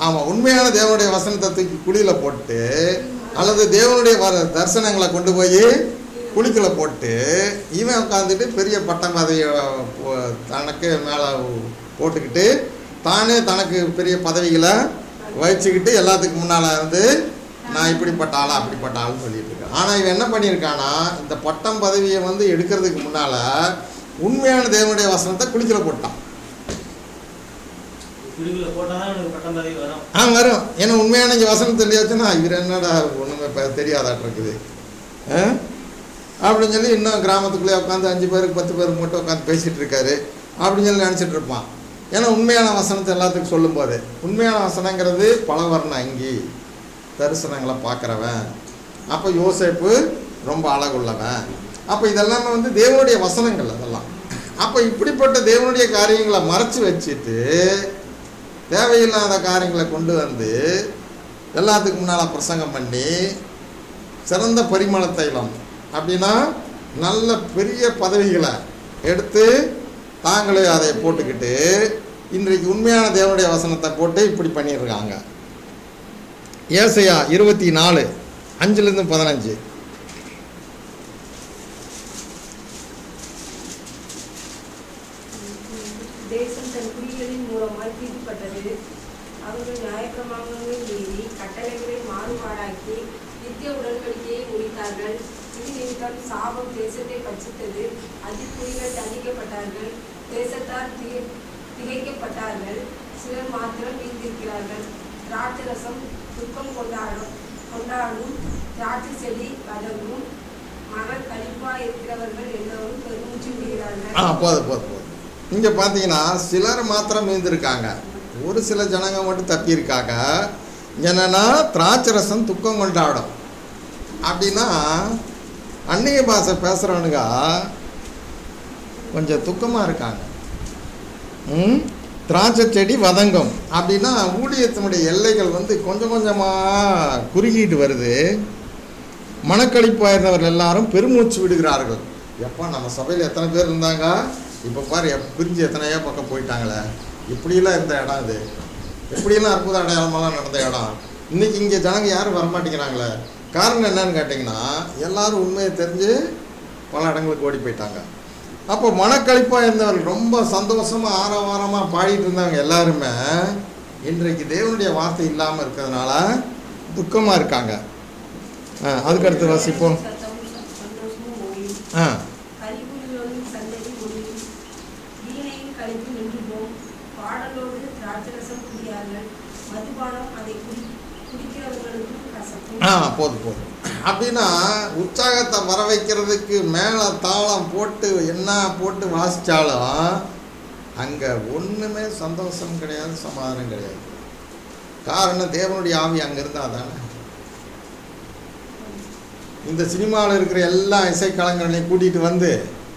ஆமாம் உண்மையான தேவனுடைய வசனத்தை தூக்கி குழியில் போட்டு அல்லது தேவனுடைய வர தரிசனங்களை கொண்டு போய் குழிக்குள்ள போட்டு இவன் உட்காந்துட்டு பெரிய பட்டம் பதவியை போ- தனக்கு மேலே போட்டுக்கிட்டு தானே தனக்கு பெரிய பதவிகளை வச்சுக்கிட்டு எல்லாத்துக்கும் முன்னால் இருந்து நான் இப்படிப்பட்ட ஆளா அப்படிப்பட்ட ஆள்னு சொல்லிட்டு இருக்கேன் ஆனால் இவன் என்ன பண்ணியிருக்கானா இந்த பட்டம் பதவியை வந்து எடுக்கிறதுக்கு முன்னால் உண்மையான தேவனுடைய வசனத்தை குளிக்கல போட்டான் குழிக்குள்ள போட்டாதான் எனக்கு பட்டம் பதவி வரும் ஆ வரும் ஏன்னா உண்மையான இங்கே வசனம் தெரியாச்சுன்னா இவர் என்னடா ஒன்றுமே இப்போ தெரியாதாட்டு இருக்குது ஆ? அப்படின்னு சொல்லி இன்னும் கிராமத்துக்குள்ளே உட்காந்து அஞ்சு பேருக்கு பத்து பேருக்கு மட்டும் உட்காந்து பேசிகிட்டு இருக்காரு அப்படின்னு சொல்லி நினச்சிட்டு இருப்பான் ஏன்னா உண்மையான வசனத்தை எல்லாத்துக்கும் சொல்லும்போது உண்மையான வசனங்கிறது பலவர்ண அங்கி தரிசனங்களை பார்க்குறவன் அப்போ யோசேப்பு ரொம்ப அழகுள்ளவன் அப்போ இதெல்லாமே வந்து தேவனுடைய வசனங்கள் அதெல்லாம் அப்போ இப்படிப்பட்ட தேவனுடைய காரியங்களை மறைச்சு வச்சுட்டு தேவையில்லாத காரியங்களை கொண்டு வந்து எல்லாத்துக்கும் முன்னால் பிரசங்கம் பண்ணி சிறந்த பரிமள தைலம் அப்படின்னா நல்ல பெரிய பதவிகளை எடுத்து தாங்களே அதை போட்டுக்கிட்டு இன்றைக்கு உண்மையான தேவனுடைய வசனத்தை போட்டு இப்படி பண்ணியிருக்காங்க ஏசையா இருபத்தி நாலு அஞ்சுலேருந்து பதினஞ்சு தேசம் தன் குடிகளின் மூலமாய் தீட்டுப்பட்டது அவர்கள் நியாயப்பிரமாணங்களை மீறி கட்டளைகளை மாறுபாடாக்கி நித்திய உடன்படிக்கையை முடித்தார்கள் இது நிமித்தம் சாபம் தேசத்தை பட்சித்தது அதிர்குடிகள் தண்டிக்கப்பட்டார்கள் தேசத்தார் திகை- திகைக்கப்பட்டார்கள் சிலர் மாத்திரம் வீழ்ந்திருக்கிறார்கள் திராட்சரசம் துக்கம் கொண்டாடும் கொண்டாடும் திராட்சை செடி வதங்கும் மன கழிப்பா இருக்கிறவர்கள் எல்லோரும் பெருமூச்சு விடுகிறார்கள் ஆ போதும் போதும் போதும் இங்கே பார்த்தீங்கன்னா சிலர் மாத்திரம் மீந்திருக்காங்க ஒரு சில ஜனங்க மட்டும் தப்பியிருக்காங்க என்னன்னா திராட்சரசம் துக்கம் கொண்டாடும் அப்படின்னா அந்நிய பாஷை பேசுகிறவனுங்க கொஞ்சம் துக்கமாக இருக்காங்க ம் திராட்சை செடி வதங்கும் அப்படின்னா ஊழியத்தினுடைய எல்லைகள் வந்து கொஞ்சம் கொஞ்சமாக குறுகிட்டு வருது மனக்களிப்பாயிருந்தவர்கள் எல்லாரும் பெருமூச்சு விடுகிறார்கள் எப்பா நம்ம சபையில் எத்தனை பேர் இருந்தாங்க இப்போ பாரு எப் பிரிஞ்சு எத்தனையோ பக்கம் போயிட்டாங்களே இப்படியெல்லாம் இருந்த இடம் இது எப்படியெல்லாம் அற்புத அடையாளமெல்லாம் நடந்த இடம் இன்னைக்கு இங்கே ஜனங்க யாரும் வரமாட்டேங்கிறாங்களே காரணம் என்னன்னு கேட்டிங்கன்னா எல்லாரும் உண்மையை தெரிஞ்சு பல இடங்களுக்கு ஓடி போயிட்டாங்க அப்போ மனக்களிப்பாக இருந்தவர்கள் ரொம்ப சந்தோஷமாக ஆரவாரமாக பாடிட்டு இருந்தவங்க எல்லாருமே இன்றைக்கு தேவனுடைய வார்த்தை இல்லாமல் இருக்கிறதுனால துக்கமாக இருக்காங்க ஆ அதுக்கு அடுத்து வாசிப்போம் சத்தமும் சந்தோஷமும் ஓயும் ஆ கலிபுரியோடும் சந்ததி ஒளியும் வீணையின் கழிப்பு நின்று போம் பாடலோடு திராட்சரசம் குடியார்கள் மதுபானம் அதை குடி குடிக்கிறவர்களுக்கும் கசக்கும் ஆ போதும் போதும் அப்படின்னா உற்சாகத்தை வர வைக்கிறதுக்கு மேலே தாளம் போட்டு என்ன போட்டு வாசித்தாலும் அங்கே ஒன்றுமே சந்தோஷம் கிடையாது சமாதானம் கிடையாது காரணம் தேவனுடைய ஆவி அங்கே இருந்தால் தானே இந்த சினிமாவில் இருக்கிற எல்லா இசைக்கலைஞர்களையும் கூட்டிகிட்டு வந்து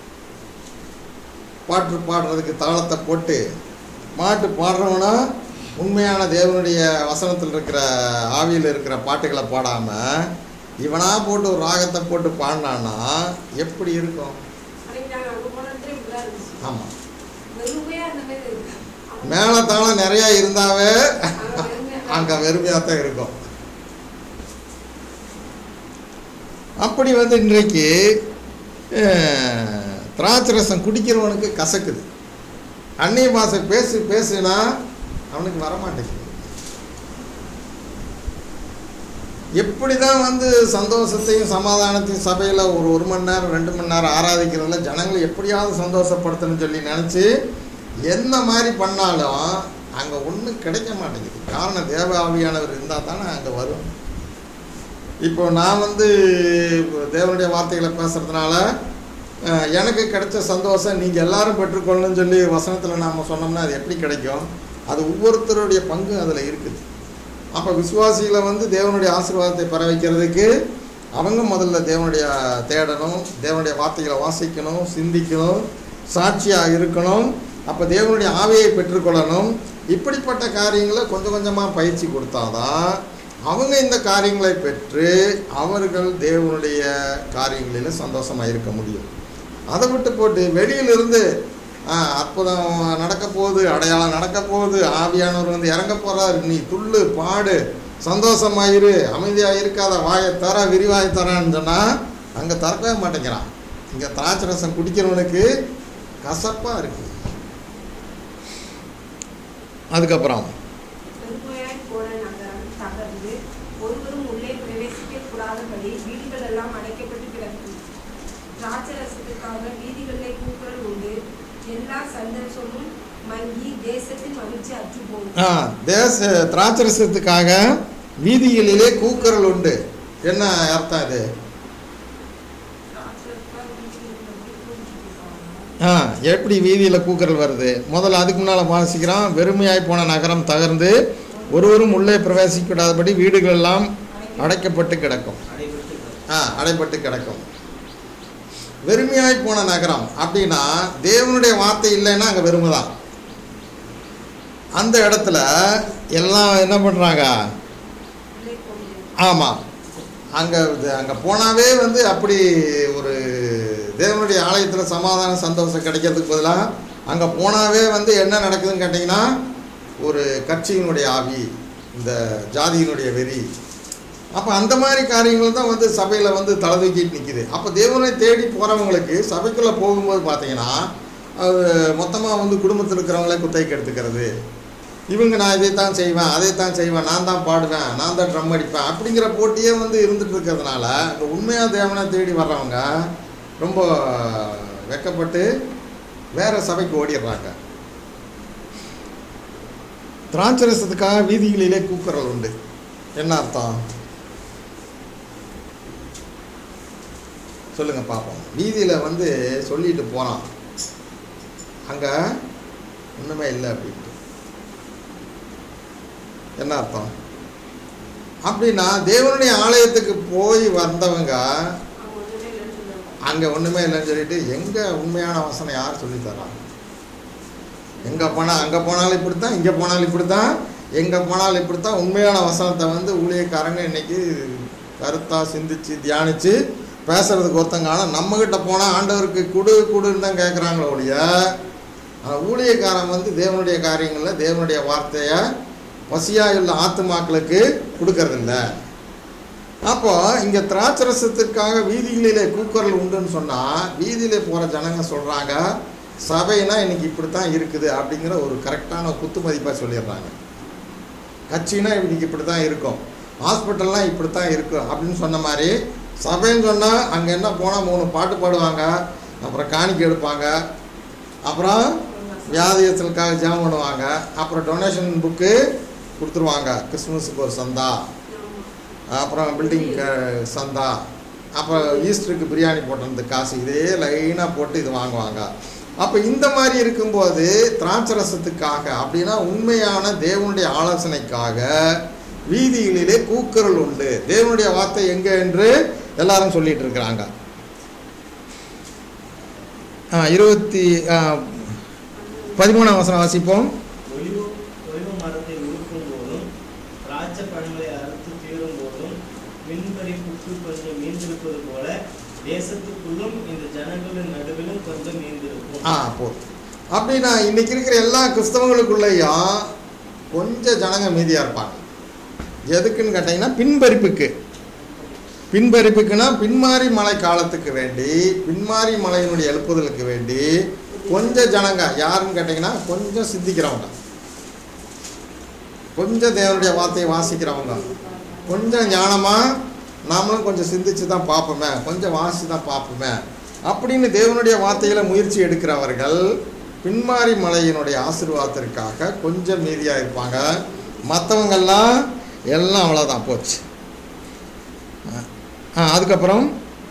பாட்டு பாடுறதுக்கு தாளத்தை போட்டு பாட்டு பாடுறவனா உண்மையான தேவனுடைய வசனத்தில் இருக்கிற ஆவியில் இருக்கிற பாட்டுகளை பாடாமல் இவனா போட்டு ஒரு ராகத்தை போட்டு பாடினான்னா எப்படி இருக்கும் அன்னைக்கு நாங்கள் அங்கே போன இடத்துல இப்படிதான் இருந்துச்சு ஆமாம் வெறுமையா அந்த மாதிரி இருக்கு அவங்க- மேலே தாளம் நிறையா இருந்தாவே அங்க வெறுமையா அங்கே வெறுமையாக தான் இருக்கும் அப்படி வந்து இன்றைக்கு அஹ், திராட்சை ரசம் குடிக்கிறவனுக்கு கசக்குது அந்நிய பாஷை பேசு பேசுனா அவனுக்கு வரமாட்டேங்குது எப்படி தான் வந்து சந்தோஷத்தையும் சமாதானத்தையும் சபையில் ஒரு ஒரு மணி நேரம் ரெண்டு மணி நேரம் ஆராதிக்கிறதுல ஜனங்களை எப்படியாவது சந்தோஷப்படுத்தணும்னு சொல்லி நினச்சி என்ன மாதிரி பண்ணாலும் அங்கே ஒன்றும் கிடைக்க மாட்டேங்குது காரணம் தேவ ஆவியானவர் இருந்தால் தானே அங்கே வரும் இப்போ நான் வந்து இப்போ தேவனுடைய வார்த்தைகளை பேசுகிறதுனால அஹ், எனக்கு கிடைச்ச சந்தோஷம் நீங்கள் எல்லாரும் பெற்றுக்கொள்ளணும்னு சொல்லி வசனத்தில் நாம் சொன்னோம்னா அது எப்படி கிடைக்கும் அது ஒவ்வொருத்தருடைய பங்கு அதில் இருக்குது அப்போ விசுவாசிகளை வந்து தேவனுடைய ஆசீர்வாதத்தை பெற வைக்கிறதுக்கு அவங்க முதல்ல தேவனுடைய தேடணும் தேவனுடைய வார்த்தைகளை வாசிக்கணும் சிந்திக்கணும் சாட்சியாக இருக்கணும் அப்போ தேவனுடைய ஆவியை பெற்றுக்கொள்ளணும் இப்படிப்பட்ட காரியங்களை கொஞ்சம் கொஞ்சமாக பயிற்சி கொடுத்தாதான் அவங்க இந்த காரியங்களை பெற்று அவர்கள் தேவனுடைய காரியங்களில் சந்தோஷமாக இருக்க முடியும் அதை விட்டு போட்டு வெளியிலிருந்து ஆ, அற்புதம் நடக்க போகுது அடையாளம் நடக்க போகுது ஆவியானவர் வந்து இறங்க போறாரு நீ துள்ளு பாடு சந்தோஷமாயிரு அமைதியா இருக்காத வாயை தர விரிவாய் தரேன்னு சொன்னா அங்க திறக்கவே மாட்டேங்கிறான் இங்க திராட்சை ரசம் குடிக்கிறவனுக்கு கசப்பா இருக்கு அதுக்கப்புறம் பெருமையாய் போன நகரம் தகர்ந்து ஒருவரும் உள்ளே பிரவேசிக்க கூடாதபடி வீடுகள் எல்லாம் அடைக்கப்பட்டு கிடக்கும் திராட்சரசத்துக்காக வீதிகளிலே கூக்குரல் உண்டு எல்லா சந்தோஷமும் மங்கி தேசத்தின் மகிழ்ச்சி அற்று போகும் ஆ தேச திராட்சரசத்துக்காக வீதிகளிலே கூக்குரல் உண்டு என்ன அர்த்தம் இது திராட்சரசத்துக்காக வீதிகளில் வந்து கூக்குரல் ஆ எப்படி வீதியில் கூக்குரல் வருது முதல்ல அதுக்கு முன்னால் வாசிக்கிறோம் வெறுமையாய் போன நகரம் தகர்ந்து ஒருவரும் உள்ளே பிரவேசிக்கூடாதபடி வீடுகள் எல்லாம் அடைக்கப்பட்டு கிடக்கும் அடைபட்டு கிடக்கும். ஆ அடைப்பட்டு கிடக்கும் வெறுமையாய் போன நகரம் அப்படின்னா தேவனுடைய வார்த்தை இல்லைன்னா அங்கே வெறுமை தான் அந்த இடத்துல எல்லாம் என்ன பண்ணுறாங்க உள்ளே போகிறது ஆமாம் அங்கே அங்கே போனாவே வந்து அப்படி ஒரு தேவனுடைய ஆலயத்தில் சமாதான சந்தோஷம் கிடைக்கிறதுக்கு பதிலாக அங்கே போனாவே வந்து என்ன நடக்குதுன்னு கேட்டிங்கன்னா ஒரு கட்சியினுடைய ஆவி இந்த ஜாதியினுடைய வெறி அப்போ அந்த மாதிரி காரியங்கள் தான் வந்து சபையில் வந்து தலை தூக்கிட்டு நிற்கிது அப்போ தேவனை தேடி போகிறவங்களுக்கு சபைக்குள்ளே போகும்போது பார்த்தீங்கன்னா அது மொத்தமாக வந்து குடும்பத்தில் இருக்கிறவங்களே குத்தகைக்கு எடுத்துக்கிறது இவங்க நான் இதைத்தான் செய்வேன் அதைத்தான் செய்வேன் நான் தான் பாடுவேன் நான் தான் ட்ரம் அடிப்பேன் அப்படிங்கிற போட்டியே வந்து இருந்துட்டு இருக்கிறதுனால இந்த உண்மையாக தேவனை தேடி வர்றவங்க ரொம்ப வெக்கப்பட்டு வேற சபைக்கு ஓடிடுறாங்க திராட்சரசத்துக்காக வீதிகளிலே கூக்குரல் உண்டு என்ன அர்த்தம் சொல்லுங்க பார்ப்போம் வீதியில் வந்து சொல்லிட்டு போகிறான் அங்கே ஒன்றுமே இல்லை அப்படின்ட்டு என்ன அர்த்தம் அப்படின்னா தேவனுடைய ஆலயத்துக்கு போய் வந்தவங்க அவங்க ஒன்றுமே இல்லைன்னு சொல்லுவாங்க அங்கே ஒன்றுமே இல்லைன்னு சொல்லிட்டு எங்கே உண்மையான வசனம் யார் சொல்லி தர்றாங்க எங்கே போனால் அங்கே போனாலும் இப்படி தான் இங்கே போனாலும் இப்படி தான் எங்கே போனாலும் இப்படி தான் உண்மையான வசனத்தை வந்து ஊழியக்காரங்க இன்னைக்கு கருத்தாக சிந்திச்சு தியானித்து பேசுறதுக்கு ஒருத்தங்க ஆனால் நம்மக்கிட்ட போனால் ஆண்டவருக்கு குடு குடுன்னு தான் கேட்குறாங்களே ஒழிய ஆனால் ஊழியக்காரன் வந்து தேவனுடைய காரியங்களில் தேவனுடைய வார்த்தையை பசியாக உள்ள ஆத்துமாக்களுக்கு கொடுக்கறதில்ல அப்போ இங்கே திராட்சரசத்துக்காக வீதிகளிலே கூக்குரல் உண்டுன்னு சொன்னால் வீதியிலே போகிற ஜனங்க சொல்கிறாங்க சபைனா இன்னைக்கு இப்படி தான் இருக்குது அப்படிங்கிற ஒரு கரெக்டான குத்து மதிப்பாக சொல்லிடுறாங்க கட்சினா இன்னைக்கு இப்படி தான் இருக்கும் ஹாஸ்பிட்டல்லாம் இப்படி தான் இருக்கும் அப்படின்னு சொன்ன மாதிரி சபைன்னு சொன்னால் அங்கே என்ன போனால் மூணு பாட்டு பாடுவாங்க அப்புறம் காணிக்கை எடுப்பாங்க அப்புறம் வியாதியத்திற்காக ஜெபம் பண்ணுவாங்க அப்புறம் டொனேஷன் புக்கு கொடுத்துருவாங்க கிறிஸ்மஸுக்கு ஒரு சந்தா அப்புறம் பில்டிங் சந்தா அப்புறம் ஈஸ்டருக்கு பிரியாணி போட்டதுக்கு காசு இதே லைனாக போட்டு இது வாங்குவாங்க அப்போ இந்த மாதிரி இருக்கும்போது திராட்சரசத்துக்காக அப்படின்னா உண்மையான தேவனுடைய ஆலோசனைக்காக வீதிகளிலே கூக்குரல் உண்டு தேவனுடைய வார்த்தை எங்கே என்று எல்லாரும் சொல்லிட்டு இருக்கிறாங்க ஆ, இருபத்தி ஆ, பதிமூணாம் வசனம் வாசிப்போம் ஒலிவு ஒலிவு மரத்தை உருக்கும் போதும் திராட்சை பழங்களை அறுத்து தீரும் போதும் மின்பறிப்புக்கு கொஞ்சம் மீந்திருப்பது போல தேசத்துக்குள்ளும் இந்த ஜனங்களின் நடுவிலும் கொஞ்சம் மீந்திருக்கும் ஆ போதும் அப்படின்னா இன்னைக்கு இருக்கிற எல்லா கிறிஸ்தவங்களுக்குள்ளேயும் கொஞ்சம் ஜனங்க மீதியாக இருப்பாங்க எதுக்குன்னு கேட்டிங்கன்னா பின்பறிப்புக்கு பின்பறிப்புக்குன்னா பின்மாரி மழை காலத்துக்கு வேண்டி பின்மாரி மலையினுடைய எழுப்புதலுக்கு வேண்டி கொஞ்சம் ஜனங்க யாருன்னு கேட்டிங்கன்னா கொஞ்சம் சிந்திக்கிறவங்க கொஞ்சம் தேவனுடைய வார்த்தையை வாசிக்கிறவங்க கொஞ்சம் ஞானமாக நாமளும் கொஞ்சம் சிந்திச்சு தான் பார்ப்போமே கொஞ்சம் வாசித்து தான் பார்ப்போமே அப்படின்னு தேவனுடைய வார்த்தையில முயற்சி எடுக்கிறவர்கள் பின்மாரி மலையினுடைய ஆசீர்வாதத்திற்காக கொஞ்சம் மீதியாக இருப்பாங்க மற்றவங்கெல்லாம் எல்லாம் அவ்வளோதான் போச்சு ஆ அதுக்கப்புறம்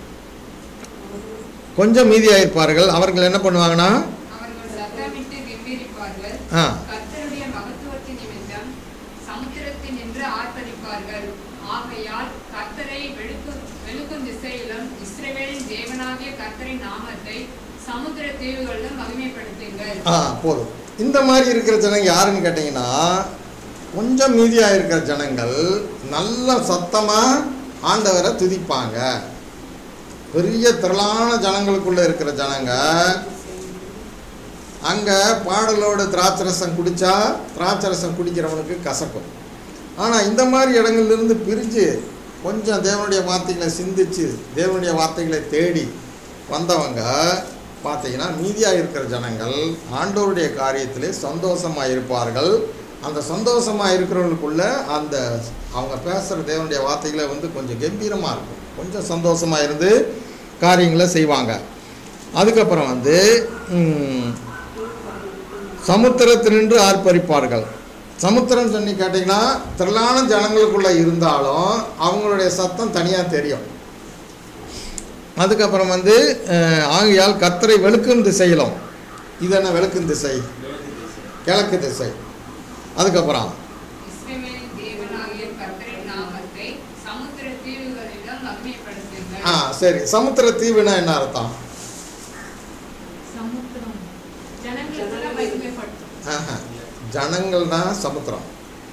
கொஞ்சம் மீதியாக இருப்பார்கள் அவர்கள் என்ன பண்ணுவாங்கன்னா அவர்கள் சத்தமிட்டு கெம்பீரிப்பார்கள் ஆ கர்த்தருடைய மகத்துவத்தின் நிமித்தம் சமுத்திரத்தின் என்று ஆர்ப்பரிப்பார்கள் ஆகையால் கர்த்தரை வெளுக்கும் வெளுக்கும் திசையிலும் இஸ்ரவேலின் தேவனாகிய கர்த்தரின் நாமத்தை சமுத்திர தீவுகளிலும் மகிமைப்படுத்துங்கள் ஆ போதும் இந்த மாதிரி இருக்கிற ஜனங்க யாருன்னு கேட்டிங்கன்னா கொஞ்சம் மீதியாக இருக்கிற ஜனங்கள் நல்ல சத்தமாக ஆண்டவரை துதிப்பாங்க பெரிய திரளான ஜனங்களுக்குள்ள இருக்கிற ஜனங்க அங்கே பாடலோட திராட்சரசம் குடித்தா திராட்சரசம் குடிக்கிறவனுக்கு கசக்கும் ஆனால் இந்த மாதிரி இடங்கள்லேருந்து பிரிஞ்சு கொஞ்சம் தேவனுடைய வார்த்தைகளை சிந்திச்சு தேவனுடைய வார்த்தைகளை தேடி வந்தவங்க பார்த்தீங்கன்னா மீதியாக இருக்கிற ஜனங்கள் ஆண்டவருடைய காரியத்திலே சந்தோஷமாக இருப்பார்கள் அந்த சந்தோஷமாக இருக்கிறவங்களுக்குள்ள அந்த அவங்க பேசுகிற தேவனுடைய வார்த்தைகளை வந்து கொஞ்சம் கம்பீரமாக இருக்கும் கொஞ்சம் சந்தோஷமாக இருந்து காரியங்களை செய்வாங்க அதுக்கப்புறம் வந்து ம், சமுத்திரத்தினின்று ஆர்ப்பரிப்பார்கள் சமுத்திரம் சொல்லி கேட்டிங்கன்னா திரளான ஜனங்களுக்குள்ளே இருந்தாலும் அவங்களுடைய சத்தம் தனியாக தெரியும் அதுக்கப்புறம் வந்து அஹ், ஆகையால் கத்தரை வெளுக்கும் திசையிலும் இது என்ன வெளுக்கும் திசை கிழக்கு திசை அதுக்கப்புறம் இஸ்ரவேலின் தேவனாகிய கர்த்தரின் நாமத்தை சமுத்திர தீவுகளிலும் மகிமைப்படுத்துங்கள் ஆ சரி சமுத்திர தீவுனா என்ன அர்த்தம் சமுத்திரம் ஜனங்களுக்கெல்லாம் மகிமைப்படுத்தும் ஆஹா. ஜனங்கள்னா சமுத்திரம்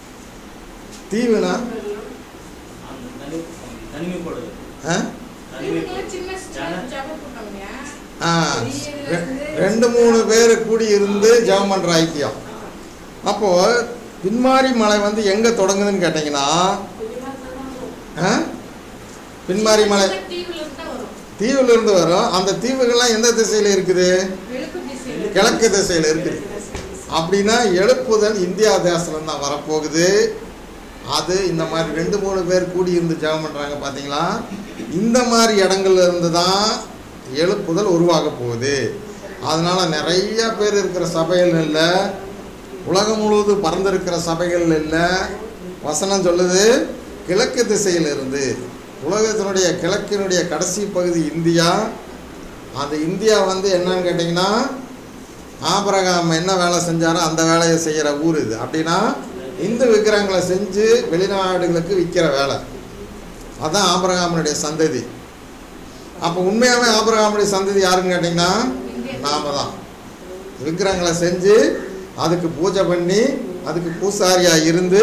தீவுனா அந்த தனி தனிமைப்படுது ஆ? தனிமை இவங்கெல்லாம் சின்ன ஜன- ஜபம் போட்டவங்க ஆ ரெ- ரெண்டு மூணு பேர் கூடி இருந்து ஜெபம் பண்ணுற ஐக்கியம் அப்போது பின்மாரி மலை வந்து எங்கே தொடங்குதுன்னு கேட்டிங்கன்னா ஆ? பின்மாரி மலை தீவுல இருந்து தான் வரும் தீவுல இருந்து வரும் அந்த தீவுகள்லாம் எந்த திசையில் இருக்குது வெளுக்கு திசையில கிழக்கு திசையில் இருக்குது அப்படின்னா எழுப்புதல் இந்தியா தேசத்துல தான் வரப்போகுது அது இந்த மாதிரி ரெண்டு மூணு பேர் கூடி இருந்து ஜெபம் பண்ணுறாங்க பார்த்தீங்களா இந்த மாதிரி இடங்கள்ல இருந்து தான் எழுப்புதல் உருவாக போகுது அதனால நிறைய பேர் இருக்கிற சபைகள் இல்லை உலகம் முழுவதும் பறந்திருக்கிற சபைகள் இல்லை வசனம் சொல்லுது கிழக்கு திசையில் இருந்து உலகத்தினுடைய கிழக்கினுடைய கடைசி பகுதி இந்தியா அந்த இந்தியா வந்து என்னன்னு கேட்டிங்கன்னா ஆபரகாம் என்ன வேலை செஞ்சாரோ அந்த வேலையை செய்கிற ஊர் இது அப்படின்னா இந்து விக்கிரகங்களை செஞ்சு வெளிநாடுகளுக்கு விற்கிற வேலை அதான் ஆபரகாமனுடைய சந்ததி அப்போ உண்மையாகவே ஆபரகாமனுடைய சந்ததி யாருன்னு கேட்டிங்கன்னா நாம தான் விக்கிரகங்களை செஞ்சு அதுக்கு பூஜை பண்ணி அதுக்கு பூசாரியாக இருந்து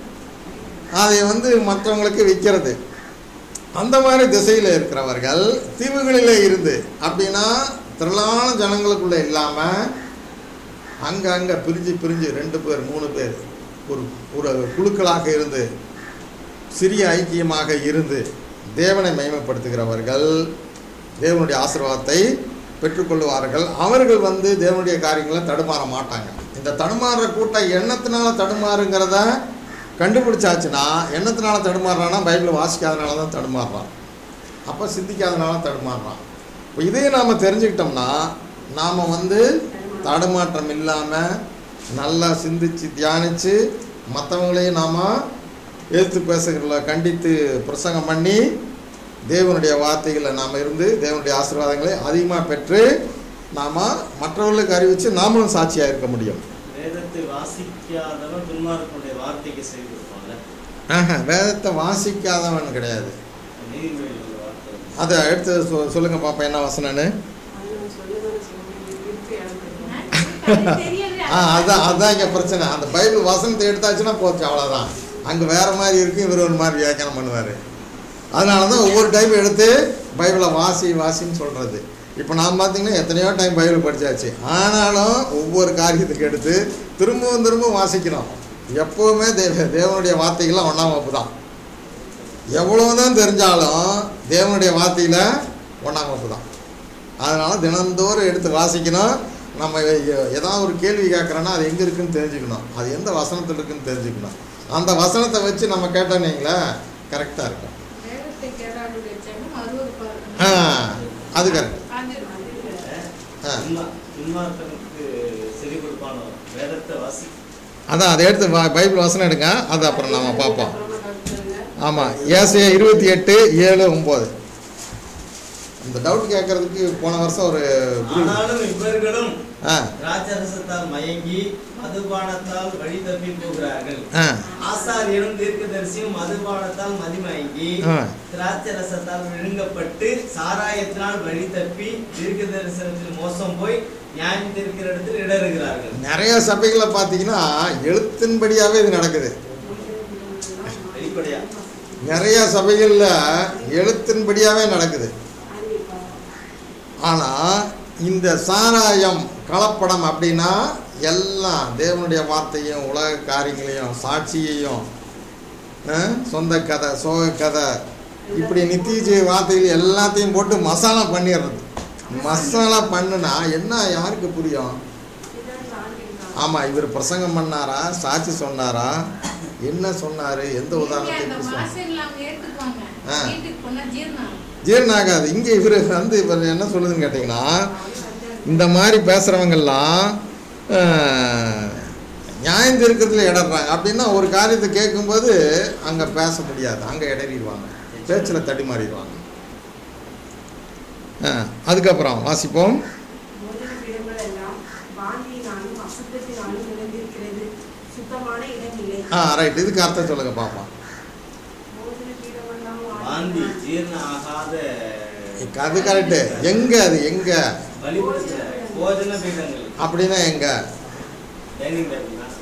அதை வந்து மற்றவங்களுக்கு விற்கிறது அந்த மாதிரி திசையில் இருக்கிறவர்கள் தீவுகளில் இருந்து அப்படின்னா திரளான ஜனங்களுக்குள்ளே இல்லாமல் அங்கங்கே பிரிஞ்சு பிரிஞ்சு ரெண்டு பேர் மூணு பேர் ஒரு ஒரு குழுக்களாக இருந்து சிறிய ஐக்கியமாக இருந்து தேவனை மகிமைப்படுத்துகிறவர்கள் தேவனுடைய ஆசீர்வாதத்தை பெற்றுக்கொள்வார்கள் அவர்கள் வந்து தேவனுடைய காரியங்களை தடுமாற மாட்டாங்க இந்த தடுமாறுற கூட்டம் எண்ணத்தினால தடுமாறுங்கிறத கண்டுபிடிச்சாச்சுன்னா எண்ணத்தினால தடுமாறுறான்னா பைபிள் வாசிக்காதனால தான் தடுமாறுறான் அப்போ சிந்திக்காதனால தடுமாறுறான் இப்போ இதையும் நாம் தெரிஞ்சுக்கிட்டோம்னா நாம் வந்து தடுமாற்றம் இல்லாமல் நல்லா சிந்திச்சு தியானித்து மற்றவங்களையும் நாம் எதிர்த்து பேசுகிறல கண்டித்து பிரசங்கம் பண்ணி தேவனுடைய வார்த்தைகளை நாம் இருந்து தேவனுடைய ஆசீர்வாதங்களை அதிகமாக பெற்று நாம் மற்றவர்களுக்கு அறிவித்து நாமளும் சாட்சியாக இருக்க முடியும் வேதத்தை வாசிக்காதவன் துன்மார்க்கனுடைய வார்த்தைக்கு செய்து கொடுப்பாங்க ஆஹா, வேதத்தை வாசிக்காதவன் கிடையாது நீதிமொழியில் உள்ள வார்த்தை அதை எடுத்து சொ சொல்லுங்க பாப்பா என்ன வசனன்னு அது தெரியாது ஆ அதான் அதான் இங்கே பிரச்சனை அந்த பைபிள் வசனத்தை எடுத்தாச்சுன்னா போச்சு அவ்வளோதான் அங்கே வேறு மாதிரி இருக்கும் இவர் ஒரு மாதிரி வியாக்கியானம் பண்ணுவார் அதனால தான் ஒவ்வொரு டைம் எடுத்து பைபிளை வாசி வாசின்னு சொல்கிறது இப்போ நான் பார்த்தீங்கன்னா எத்தனையோ டைம் பைபிள் படித்தாச்சு ஆனாலும் ஒவ்வொரு காரியத்துக்கு எடுத்து திரும்பவும் திரும்பவும் வாசிக்கிறோம் எப்போவுமே தேவ தேவனுடைய வார்த்தைகள்லாம் ஒன்றாம் வகுப்பு தான் எவ்வளவுதான் தெரிஞ்சாலும் தேவனுடைய வார்த்தையில் ஒன்றாம் வகுப்பு தான் அதனால் தினந்தோறும் எடுத்து வாசிக்கணும் நம்ம எ- ஏதாவது ஒரு கேள்வி கேட்குறோன்னா அது எங்கே இருக்குன்னு தெரிஞ்சுக்கணும் அது எந்த வசனத்தில் இருக்குன்னு தெரிஞ்சுக்கணும் அந்த வசனத்தை வச்சு நம்ம கேட்டோன்னீங்களே கரெக்டாக இருக்கும் வேதத்தை கேடாடுடைய ஜெபம் அறுபது ஆ பாருங்க அது கரெக்ட் ஆ. துன்மா- துன்மார்க்கனுக்கு செவி கொடுப்பானோ வேதத்தை வாசி அதான் அதை எடுத்து வா- பைபிள் வசனம் எடுங்க அது அப்புறம் நாம பார்ப்போம் ஆமாம் ஏசையா இருபத்தி எட்டு ஏழு ஒம்பது இந்த டவுட் கேட்கறதுக்கு போன வருஷம் ஒரு group- ஆனாலும் இவர்களும் ஆ திராட்சரசத்தால் மயங்கி மதுபானத்தால் வழி தப்பி போகிறார்கள் ஆ ஆசாரியனும் தீர்க்கதரிசியும் மதுபானத்தால் மதிமயங்கி ஆ. திராட்சை ரசத்தால் விழுங்கப்பட்டு சாராயத்தினால் வழி தப்பி தீர்க்க தரிசனத்தில் மோசம் போய் நியாயம் தீர்க்கிற இடத்தில் இடறுகிறார்கள் நிறைய சபைகளில் பார்த்தீங்கன்னா எழுத்தின்படியாகவே இது நடக்குது வெளிப்படையா நிறைய சபைகளில் எழுத்தின்படியாகவே நடக்குது ஆனால் இந்த சாராயம் கலப்படம் அப்படின்னா எல்லாம் தேவனுடைய வார்த்தையும் உலக காரியங்களையும் சாட்சியையும் அஹ், சொந்த கதை சோக கதை இப்படி நித்திய வார்த்தைகள் எல்லாத்தையும் போட்டு மசாலா பண்ணிடுறது மசாலா பண்ணுனா என்ன யாருக்கு புரியும் இதுதான் சான்றிதழ். ஆமாம் இவர் பிரசங்கம் பண்ணாரா சாட்சி சொன்னாரா என்ன சொன்னார் எந்த நீங்க உதாரணத்தை அந்த எப்படி சொன்னார் மாசம் அவங்க ஏத்துக்குவாங்க ஆ. வீட்டுக்கு போனா ஜீரணம் ஜீரணம் ஆகாது இங்கே இவர் வந்து இவர் என்ன சொல்லுதுன்னு கேட்டிங்கன்னா இந்த மாதிரி பேசுகிறவங்கெல்லாம் நியாயம் இருக்கிறதுல இடறாங்க அப்படின்னா ஒரு காரியத்தை கேட்கும்போது அங்கே பேச முடியாது அங்கே இடறிடுவாங்க பேச்சில் தடுமாறிடுவாங்க ஆ, அதுக்கப்புறம் வாசிப்போம் போஜன பீடங்கள் எல்லாம் வாந்தியினாலும் அசுத்தத்தினாலும் நிறைந்திருக்கிறது சுத்தமான இடம் இல்லை ஆ ரைட் இதுக்கு அர்த்தம் சொல்லுங்க பார்ப்போம் போஜன பீடமெல்லாம் வாந்தி ஜீரணம் ஆகாத அது கரெக்டு எங்கே அது எங்கே பலிபடுத்த போஜன பீடங்கள் அப்படின்னா எங்கே டைனிங் டேபிள் தான்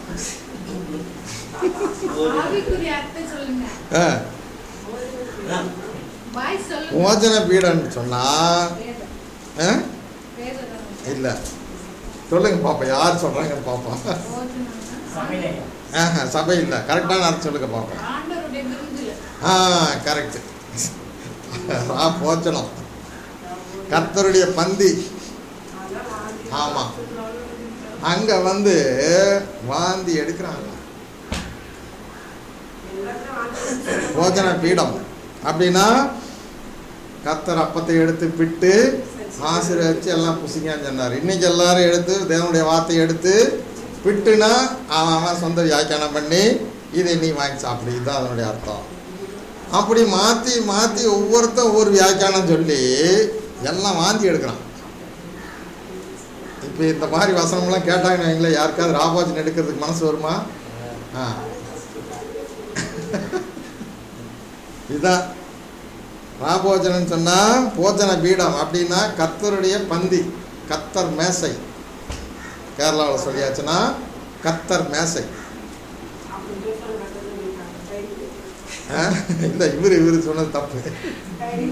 ஆவிக்குரிய அர்த்தம் சொல்லுங்க ஆ அதான். பாய் சொல்லுங்க போஜன பீடன்னு சொன்னால் வேதம். ஆ வேதம். இல்லை சொல்லுங்க பாப்போம் யார் சொல்கிறாங்கன்னு பார்ப்போம் போஜனம்னா சமையல் ஆஹா சபை இல்லை கரெக்டான அர்த்தம் சொல்லுங்க பார்ப்போம் ஆண்டவருடைய விருந்துல ஆ கரெக்டு ஆ போச்சனம் கர்த்தருடைய பந்தி அதெல்லாம் வாந்தி ஆமா. அசுத்தத்தினாலும் நிறைந்திருக்கிறது. அங்கே வந்து வாந்தி எடுக்கிறாங்க எல்லாத்தையும் வாந்தி போஜன பீடம் அப்படின்னா கர்த்தர் அப்பத்தை எடுத்து பிட்டு ஆசீர்வதிச்சு எல்லாம் புசிங்கன்னு சொன்னார் இன்னைக்கு எல்லாரும் எடுத்து தேவனுடைய வார்த்தையை எடுத்து பிட்டுனா அவன் அவன் சொந்த வியாக்கியானம் பண்ணி இதை நீ வாங்கி சாப்பிடு இதுதான் அதனுடைய அர்த்தம் அப்படி மாற்றி மாற்றி ஒவ்வொருத்தன் ஒவ்வொரு வியாக்கியானம் சொல்லி எல்லாம் வாந்தி எடுக்கிறான் இப்போ இந்த மாதிரி வசனம்லாம் கேட்டாங்கன்னு வைங்களேன் யாருக்காவது ராபாஜன் எடுக்கிறதுக்கு மனசு வருமா ஆ இதுதான் ராபோஜனம் சொன்னால் போஜன பீடம் அப்படின்னா கத்தருடைய பந்தி கத்தர் மேசை கேரளாவில் சொல்லியாச்சுன்னா கத்தர் மேசை அப்படி ஜோசல் நடந்தது இருக்காங்க. டைனிங் ஆ? இல்லை இவர் இவர் சொன்னது தப்பு டைனிங்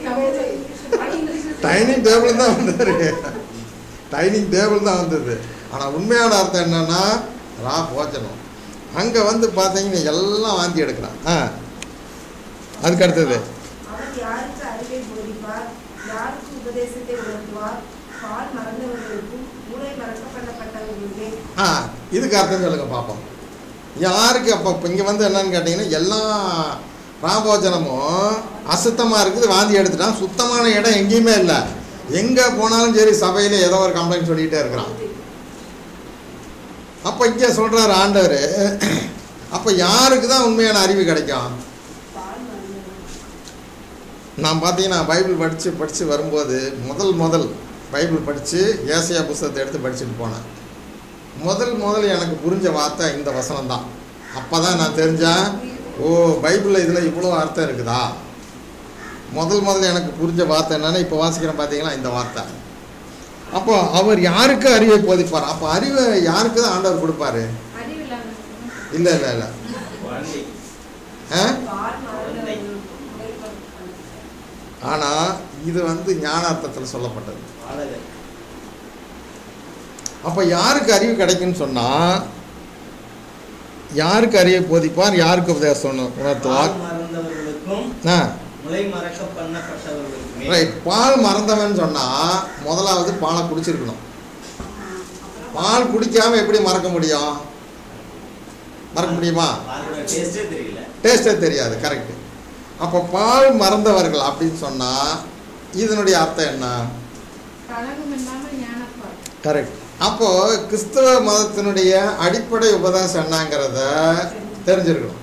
டைனிங் டேபிள் தான் வந்தார் டைனிங் டேபிள் தான் வந்தது ஆனால் உண்மையான அர்த்தம் என்னன்னா ரா போஜனம் அங்கே வந்து பார்த்தீங்கன்னா எல்லாம் வாந்தி எடுக்கிறான் ஆ அதுக்கு அடுத்தது அவர் யாருக்கு அறிவை போதிப்பார் யாருக்கு உபதேசத்தை உணர்த்துவார் பால் மறந்தவர்களுக்கும் மூளை மறக்க பண்ணப்பட்டவர்களுமே ஆ இதுக்கு அர்த்தம் சொல்லுங்க பார்ப்போம் யாருக்கு அப்போ இப்போ இங்கே வந்து என்னன்னு கேட்டிங்கன்னா எல்லா ராபோஜனமும் அசுத்தமாக இருக்குது வாந்தி எடுத்துட்டான் சுத்தமான இடம் எங்கேயுமே இல்லை எங்கே போனாலும் சரி சபையில் ஏதோ ஒரு கம்ப்ளைண்ட் சொல்லிகிட்டே இருக்கிறான் அப்போ இங்கே சொல்கிறார் ஆண்டவர் அப்போ யாருக்கு தான் உண்மையான அறிவு கிடைக்கும் பால் மறந்தவர்கள் நான் பார்த்தீங்கன்னா பைபிள் படித்து படித்து வரும்போது முதல் முதல் பைபிள் படித்து ஏசையா புஸ்தகத்தை எடுத்து படிச்சுட்டு போனேன் முதல் முதல் எனக்கு புரிஞ்ச வார்த்தை இந்த வசனம் தான் அப்போ தான் நான் தெரிஞ்சேன் ஓ பைபிளில் இதில் இவ்வளோ அர்த்தம் இருக்குதா முதல் முதல்ல எனக்கு புரிஞ்ச வார்த்தை என்னன்னா இப்போ வாசிக்கிறேன் பார்த்தீங்களா இந்த வார்த்தை அப்போ அவர் யாருக்கு அறிவை போதிப்பார் அப்போ அறிவை யாருக்கு தான் ஆண்டவர் கொடுப்பாரு அறிவில்லாத இல்லை இல்லை இல்லை வாந்தி ஆ பால் மறந்தவர்களுக்கும் மூளை மறக்க பண்ணப்பட்டவர்களுமே. ஆனால் இது வந்து ஞானார்த்தத்தில் சொல்லப்பட்டது பாலகர் அப்போ யாருக்கு அறிவு கிடைக்குன்னு சொன்னால் யாருக்கு அறிவை போதிப்பார் யாருக்கு உபதேசம் உண- உணர்த்துவார் பால் மறந்தவர்களுக்கும் ஆ முளை மறக்க பண்ணப்பட்டவர்களுக்குமே ரைட் பால் மறந்தவன் சொன்னால் முதலாவது பாலை குடிச்சிருக்கணும் பால் குடிக்காம எப்படி மறக்க முடியும் மறக்க முடியுமா பாலோட டேஸ்டே தெரியல டேஸ்டே தெரியாது கரெக்ட் அப்போ பால் மறந்தவர்கள் அப்படின்னு சொன்னால் இதனுடைய அர்த்தம் என்ன கலகம் இல்லாம ஞானப்பால் கரெக்ட் அப்போ கிறிஸ்தவ மதத்தினுடைய அடிப்படை உபதேசம் என்னங்கிறத தெரிஞ்சிருக்கணும்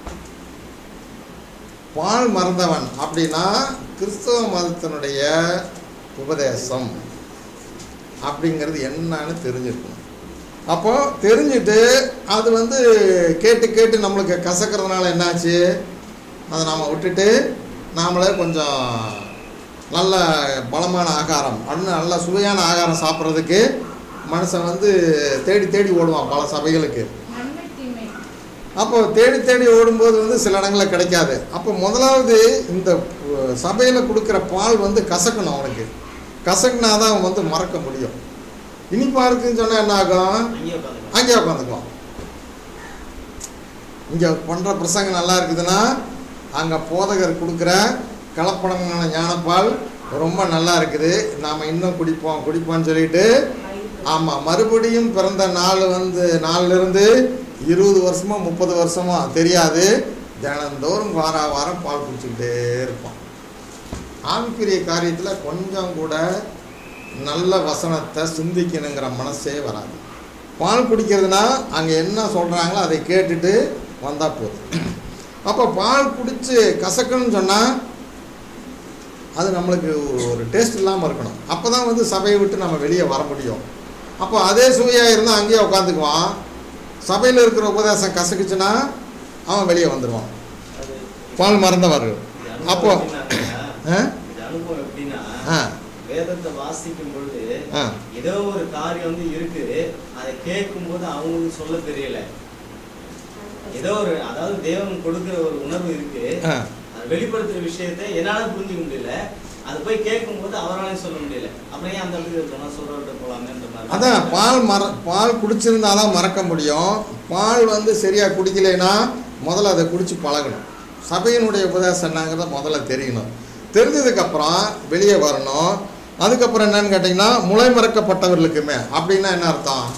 பால் மறந்தவன் அப்படின்னா கிறிஸ்தவ மதத்தினுடைய உபதேசம் அப்படிங்கிறது என்னன்னு தெரிஞ்சிருக்கணும் அப்போ தெரிஞ்சுட்டு அது வந்து கேட்டு கேட்டு நம்மளுக்கு கசக்கிறதுனால என்னாச்சு அதை நாம் விட்டுட்டு நாமளே கொஞ்சம் நல்ல பலமான ஆகாரம் இன்னும் நல்ல சுவையான ஆகாரம் சாப்பிட்றதுக்கு மனுஷன் வந்து தேடி தேடி ஓடுவான் பல சபைகளுக்கு நன்மை தீமை அப்போ தேடி தேடி ஓடும்போது வந்து சில இடங்களில் கிடைக்காது அப்போ முதலாவது இந்த சபையில் கொடுக்குற பால் வந்து கசக்கணும் அவனுக்கு கசக்குனா தான் அவன் வந்து மறக்க முடியும் இனிப்பா இருக்குன்னு சொன்னா என்ன ஆகும் அங்கேயே உட்காந்துக்கலாம் அங்கே உட்காந்துக்குவோம் இங்கே பண்ணுற பிரசங்கம் நல்லா இருக்குதுன்னா அங்கே போதகர் கொடுக்குற கலப்படமான ஞானப்பால் ரொம்ப நல்லா இருக்குது நாம் இன்னும் குடிப்போம் குடிப்போம்னு சொல்லிட்டு ஆமாம் மறுபடியும் பிறந்த நாள் வந்து நாள்லேருந்து இருபது வருஷமோ முப்பது வருஷமோ தெரியாது தினந்தோறும் வார வாரம் பால் குடிச்சுக்கிட்டே இருப்போம் ஆவிக்குரிய காரியத்தில் கொஞ்சம் கூட நல்ல வசனத்தை சிந்திக்கணுங்கிற மனசே வராது பால் குடிக்கிறதுனா அங்கே என்ன சொல்கிறாங்களோ அதை கேட்டுட்டு வந்தால் போதும் அப்போ பால் குடித்து கசக்கணும்னு சொன்னால் அது நம்மளுக்கு ஒரு டேஸ்ட் இல்லாமல் இருக்கணும் அப்போ தான் வந்து சபையை விட்டு நம்ம வெளியே வர முடியும் அப்போ அதே சுவையாக இருந்தால் அங்கேயே உட்காந்துக்குவான் சபையில் இருக்கிற உபதேசம் கசக்குச்சுன்னா அவன் வெளியே வந்துடுவான் அது பால் மறந்தவர்கள் இது அனுபவம் அப்போ எப்படின்னாக்கா, ஆ இது அனுபவம் எப்படின்னா ஆ வேதத்தை வாசிக்கும் பொழுது ஆ ஏதோ ஒரு காரியம் வந்து இருக்குது அதை கேட்கும் போது அவங்களுக்கு சொல்ல தெரியல ஏதோ ஒரு அதாவது தேவன் கொடுக்கிற ஒரு உணர்வு இருக்கு ஆ அது வெளிப்படுத்துற விஷயத்தை என்னால புரிஞ்சுக்க முடியல அது போய் கேட்கும் போது அவராலையும் சொல்ல முடியல அப்புறம் ஏன் அந்த இடத்துக்கு சொன்னா சொல்றவர்கிட்ட போலாமேன்ற மாதிரி அதான் பால் மற பால் குடிச்சிருந்தா தான் மறக்க முடியும் பால் வந்து சரியாக குடிக்கலைன்னா முதல்ல அதை குடிச்சு பழகணும் சபையினுடைய உபதேசம் என்னங்கிறத முதல்ல தெரியணும் தெரிஞ்சதுக்கப்புறம் வெளியே வரணும் அதுக்கப்புறம் என்னன்னு கேட்டிங்கன்னா முளை மறக்கப்பட்டவர்களுக்குமே அப்படின்னா என்ன அர்த்தம்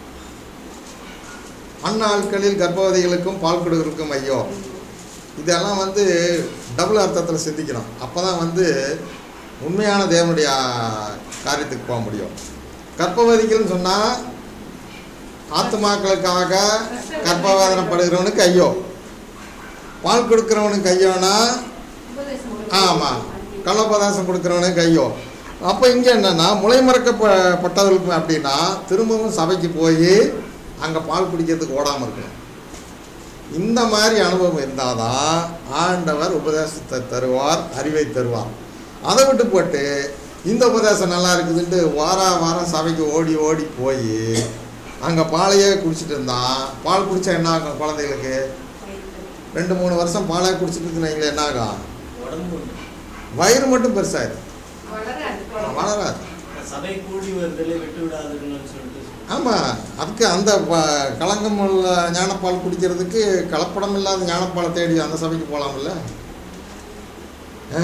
அந்நாட்களில் கர்ப்பவதிகளுக்கும் பால் கொடுக்கிறதுக்கும் ஐயோ இதெல்லாம் வந்து டபுள் அர்த்தத்தில் சிந்திக்கணும் அப்போ தான் வந்து உண்மையான தேவனுடைய காரியத்துக்கு போக முடியும் கர்ப்பவதிகள்னு சொன்னால் ஆத்மாக்களுக்காக கர்ப்பவேதனைப்படுகிறவனுக்கு ஐயோ பால் கொடுக்குறவனுக்கு ஐயோனா ஆமாம் கள்ளப்பதாசம் கொடுக்குறவனுக்கு ஐயோ அப்போ இங்கே என்னென்னா முளைமறக்கப்பட்டவர்களுக்கு அப்படின்னா திரும்பவும் சபைக்கு போய் அங்கே பால் குடிக்கிறதுக்கு ஓடாமல் இருக்கணும் இந்த மாதிரி அனுபவம் இருந்தால் தான் ஆண்டவர் உபதேசத்தை தருவார் அறிவை தருவார் அதை விட்டு போட்டு இந்த உபதேசம் நல்லா இருக்குதுன்ட்டு வார வாரம் சபைக்கு ஓடி ஓடி போய் அங்கே பாலையே குடிச்சிட்டு இருந்தான் பால் குடித்தா என்ன ஆகும் குழந்தைகளுக்கு ரெண்டு மூணு வருஷம் பாலே குடிச்சிட்டு இருக்குன்னு என்ன ஆகும் உடம்பு வயிறு மட்டும் பெருசாயிடும் வளராது வளராது சபை கூடி வருதலே விட்டு விடாதுன்னு சொல்லிட்டு ஆமாம் அதுக்கு அந்த ப- களங்கம் உள்ள ஞானப்பால் குடிக்கிறதுக்கு கலப்படம் இல்லாத ஞானப்பாலை தேடி அந்த சபைக்கு போகலாம்ல ஆ?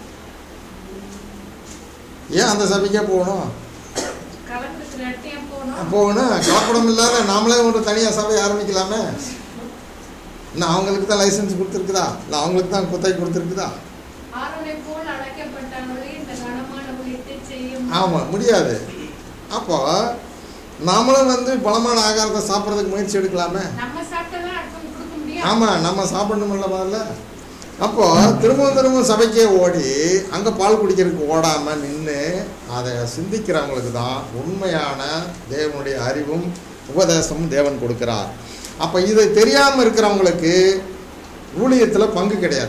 ஏன் அந்த சபைக்கே போகணும் கலந்துக்கு நட்டியம் போனோம் போகணும் கலப்படம் இல்லாத நாமளே ஒரு தனியாக சபை ஆரம்பிக்கலாமே இல்லை அவங்களுக்கு தான் லைசன்ஸ் கொடுத்துருக்குதா இல்லை அவங்களுக்கு தான் குத்தகை கொடுத்துருக்குதா ஆரோனை போல் அழைக்கப்பட்டவர்களே இந்த கனமான ஊழியத்தை செய்யும் ஆமாம் முடியாது அப்போ நாமளும் வந்து பலமான ஆகாரத்தை சாப்பிட்றதுக்கு முயற்சி எடுக்கலாமே நம்ம சாப்பிட்டதான் அடுத்தவங்க கொடுக்க முடியும் ஆமாம் நம்ம சாப்பிடணுமில்ல முதல்ல அப்போ திரும்பவும் திரும்பவும் சபைக்கே ஓடி அங்கே பால் குடிக்கிறதுக்கு ஓடாமல் நின்று அதை சிந்திக்கிறவங்களுக்கு தான் உண்மையான தேவனுடைய அறிவும் உபதேசமும் தேவன் கொடுக்கிறார் அப்போ இதை தெரியாமல் இருக்கிறவங்களுக்கு ஊழியத்தில் பங்கு கிடையாது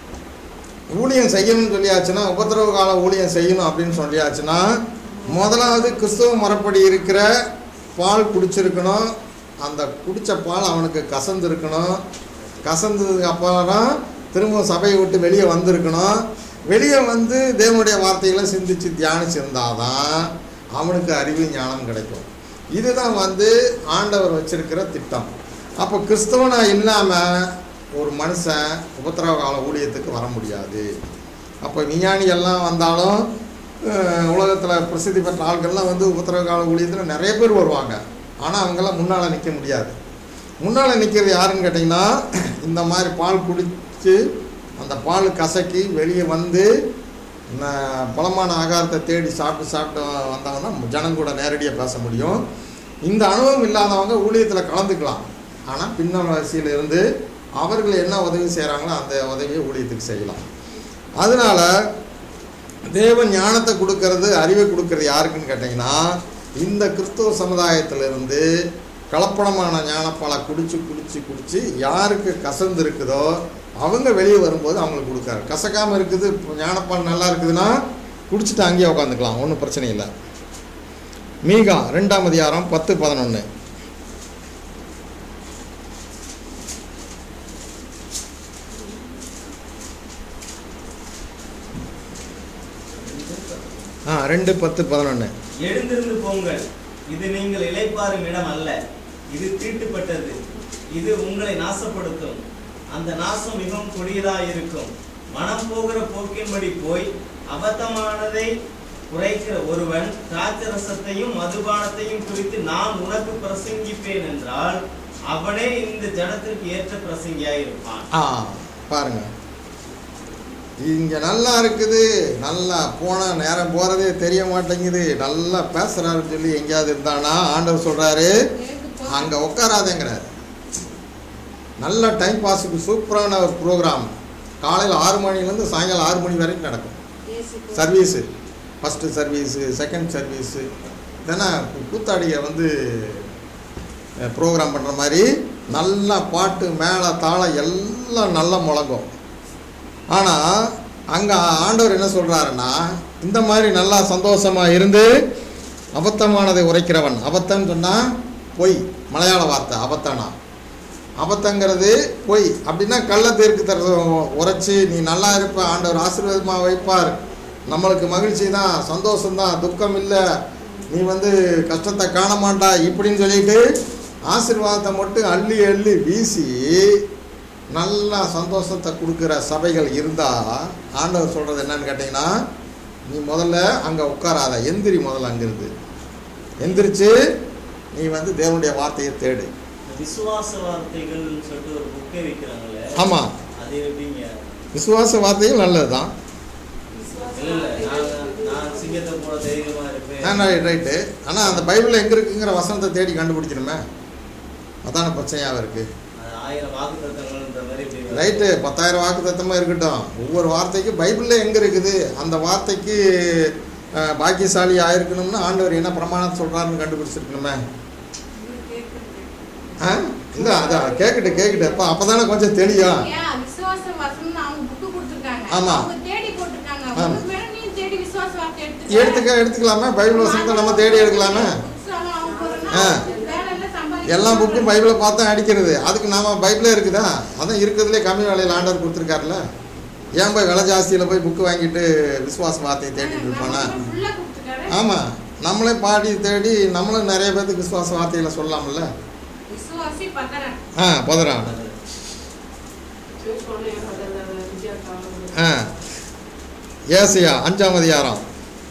ஊழியம் செய்யணும்னு சொல்லியாச்சுன்னா உபத்திரவ கால ஊழியம் செய்யணும் அப்படின்னு சொல்லியாச்சுன்னா முதலாவது கிறிஸ்துவ மரப்படி இருக்கிற பால் குடிச்சிருக்கணும் அந்த குடித்த பால் அவனுக்கு கசந்து இருக்கணும் கசந்ததுக்கு அப்புறம் திரும்ப சபையை விட்டு வெளியே வந்திருக்கணும் வெளியே வந்து தேவனுடைய வார்த்தைகளை சிந்திச்சு தியானிச்சிருந்தாதான் அவனுக்கு அறிவு ஞானம் கிடைக்கும் இதுதான் வந்து ஆண்டவர் வச்சிருக்கிற திட்டம் அப்போ கிறிஸ்தவனா இல்லாமல் ஒரு மனுஷன் உபத்திரவ கால ஊழியத்துக்கு வர முடியாது அப்போ விஞ்ஞானி எல்லாம் வந்தாலும் உலகத்தில் பிரசித்தி பெற்ற ஆட்கள்லாம் வந்து உபத்திரவ கால ஊழியத்தில் நிறைய பேர் வருவாங்க ஆனால் அவங்கெல்லாம் முன்னால் நிற்க முடியாது முன்னால் நிற்கிறது யாருன்னு கேட்டிங்கன்னா இந்த மாதிரி பால் குடித்து அந்த பால் கசக்கி வெளியே வந்து ந- பலமான ஆகாரத்தை தேடி சாப்பிட்டு சாப்பிட்டு வந்தவங்க தான் ஜனம் கூட நேரடியாக பேச முடியும் இந்த அனுபவம் இல்லாதவங்க ஊழியத்தில் கலந்துக்கலாம் ஆனால் பின்னல் வரிசையில் இருந்து அவர்கள் என்ன உதவி செய்கிறாங்களோ அந்த உதவியை ஊழியத்துக்கு செய்யலாம் அதனால் தேவன் ஞானத்தை கொடுக்கறது அறிவை கொடுக்கறது யாருக்குன்னு கேட்டிங்கன்னா இந்த கிறிஸ்துவ சமுதாயத்திலிருந்து கலப்படமான ஞானப்பாலை குடிச்சு குடிச்சு குடிச்சு யாருக்கு கசந்து இருக்குதோ அவங்க வெளியே வரும்போது அவங்களுக்கு கொடுக்காரு கசக்காமல் இருக்குது இப்போ ஞானப்பால் நல்லா இருக்குதுன்னா குடிச்சிட்டு அங்கேயே உட்காந்துக்கலாம் ஒன்றும் பிரச்சனை இல்லை மீகா ரெண்டாம் அதிகாரம் பத்து பதினொன்று ஆ ரெண்டு பத்து பதினொன்று எழுந்திருந்து போங்கள் இது நீங்கள் இளைப்பாறும் இடம் அல்ல இது தீட்டுப்பட்டது இது உங்களை நாசப்படுத்தும் அந்த நாசம் மிகவும் கொடியதாயிருக்கும் மனம் போகிற போக்கின்படி போய் அபத்தமானதை குறைக்கிற ஒருவன் திராட்சரசத்தையும் மதுபானத்தையும் குறித்து நான் உனக்கு பிரசங்கிப்பேன் என்றால் அவனே இந்த ஜனத்திற்கு ஏற்ற பிரசங்கியாயிருப்பான் ஆ பாருங்க இங்க நல்லா இருக்குது நல்லா போன நேரம் போறதே தெரிய மாட்டேங்குது நல்லா பேசுறாருன்னு சொல்லி எங்கேயாவது இருந்தானா ஆண்டவர் சொல்றாரு அங்க உட்காராதேங்கிறாரு நல்ல டைம் பாஸுக்கு சூப்பரான ஒரு ப்ரோக்ராம் காலையில் ஆறு மணிலேருந்து சாயங்காலம் ஆறு மணி வரைக்கும் நடக்கும் service first service second service இதெல்லாம் கூத்தாடியை வந்து ப்ரோக்ராம் பண்ணுற மாதிரி நல்லா பாட்டு மேலே தாளம் எல்லாம் நல்லா முழங்கும் ஆனால் அங்கே ஆண்டவர் என்ன சொல்கிறாருன்னா இந்த மாதிரி நல்லா சந்தோஷமாக இருந்து அபத்தமானதை உரைக்கிறவன் அபத்தம்னு சொன்னால் பொய் மலையாள வார்த்தை அபத்தனா அபத்தங்கிறது பொய் அப்படின்னா கள்ள தீர்க்கு தர உரைச்சி நீ நல்லா இருப்ப ஆண்டவர் ஆசீர்வாதமாக வைப்பார் நம்மளுக்கு மகிழ்ச்சி தான் சந்தோஷம்தான் துக்கம் இல்லை நீ வந்து கஷ்டத்தை காண மாட்டா இப்படின்னு சொல்லிட்டு ஆசீர்வாதத்தை மட்டும் அள்ளி அள்ளி வீசி நல்லா சந்தோஷத்தை கொடுக்குற சபைகள் இருந்தால் ஆண்டவர் சொல்கிறது என்னன்னு கேட்டிங்கன்னா நீ முதல்ல அங்கே உட்காராத எந்திரி முதல்ல அங்கிருந்து எந்திரிச்சு நீ வந்து தேவனுடைய வார்த்தையை தேடு விசுவாச வார்த்தைகள்னு சொல்லிட்டு ஒரு புக்கே விற்கிறாங்களே ஆமாம் அது எப்படிங்க விசுவாச வார்த்தைகள் நல்லது தான் இல்ல இல்ல நான் நான் சிங்கத்தை போல தைரியமா இருப்பேன் ஆ ரைட் ரைட்டு ஆனால் அந்த பைபிளில் எங்கே இருக்குங்கிற வசனத்தை தேடி கண்டுபிடிக்கணுமே அதான பிரச்சனையாக இருக்குது அது ஆயிரம் வாக்கு தத்தங்கள்ன்ற மாதிரி இப்படி வருது. ரைட்டு பத்தாயிரம் வாக்கு தத்தமாக இருக்கட்டும் ஒவ்வொரு வார்த்தைக்கும் பைபிளில் எங்கே இருக்குது அந்த வார்த்தைக்கு அஹ், பாக்கியசாலி ஆயிருக்கணும்னு ஆண்டவர் என்ன பிரமாணம் சொல்கிறாருன்னு கண்டுபிடிச்சிருக்கணுமே ஆ இல்லை அதான் கேட்கட்டு கேட்கட்டு அப்போ அப்போ தானே கொஞ்சம் தெரியும் ஏன் விசுவாச வசனம்னு அவங்க புக்கு கொடுத்திருக்காங்க. ஆமா. அவங்க தேடி போட்டிருக்காங்க. ஆமா. உனக்கு வேணா நீ தேடி விசுவாச வார்த்தை எடுத்துக்க. எடுத்துக்க எடுத்துக்கலாமே பைபிள் வசனத்தை நம்ம தேடி எடுக்கலாமே புக்ஸ் எல்லாம் அவங்க போறோம்னா, ஆ. வேலை எல்லாம் சம்பாதிக்க எல்லா புக்கும் பைபிளை பார்த்தா அடிக்கிறது அதுக்கு நாம பைபிளே இருக்குதா அதான் இருக்கிறதுலே கம்மி விலையில் ஆண்டவர் கொடுத்துருக்காருல்ல ஏன் போய் விலை ஜாஸ்தியில் போய் புக்கு வாங்கிட்டு விசுவாச வார்த்தையை தேடிட்டு இருப்பானா நம்ம full-ஆ கொடுத்திருக்காரு. ஆமாம் நம்மளே பாடி தேடி நம்மளும் நிறைய பேர்த்துக்கு விசுவாச வார்த்தைகளை சொல்லலாம்ல விசுவாசி பதறன். ஆ புதறான் ஆ ஏசியா அஞ்சாம் அதிகாரம்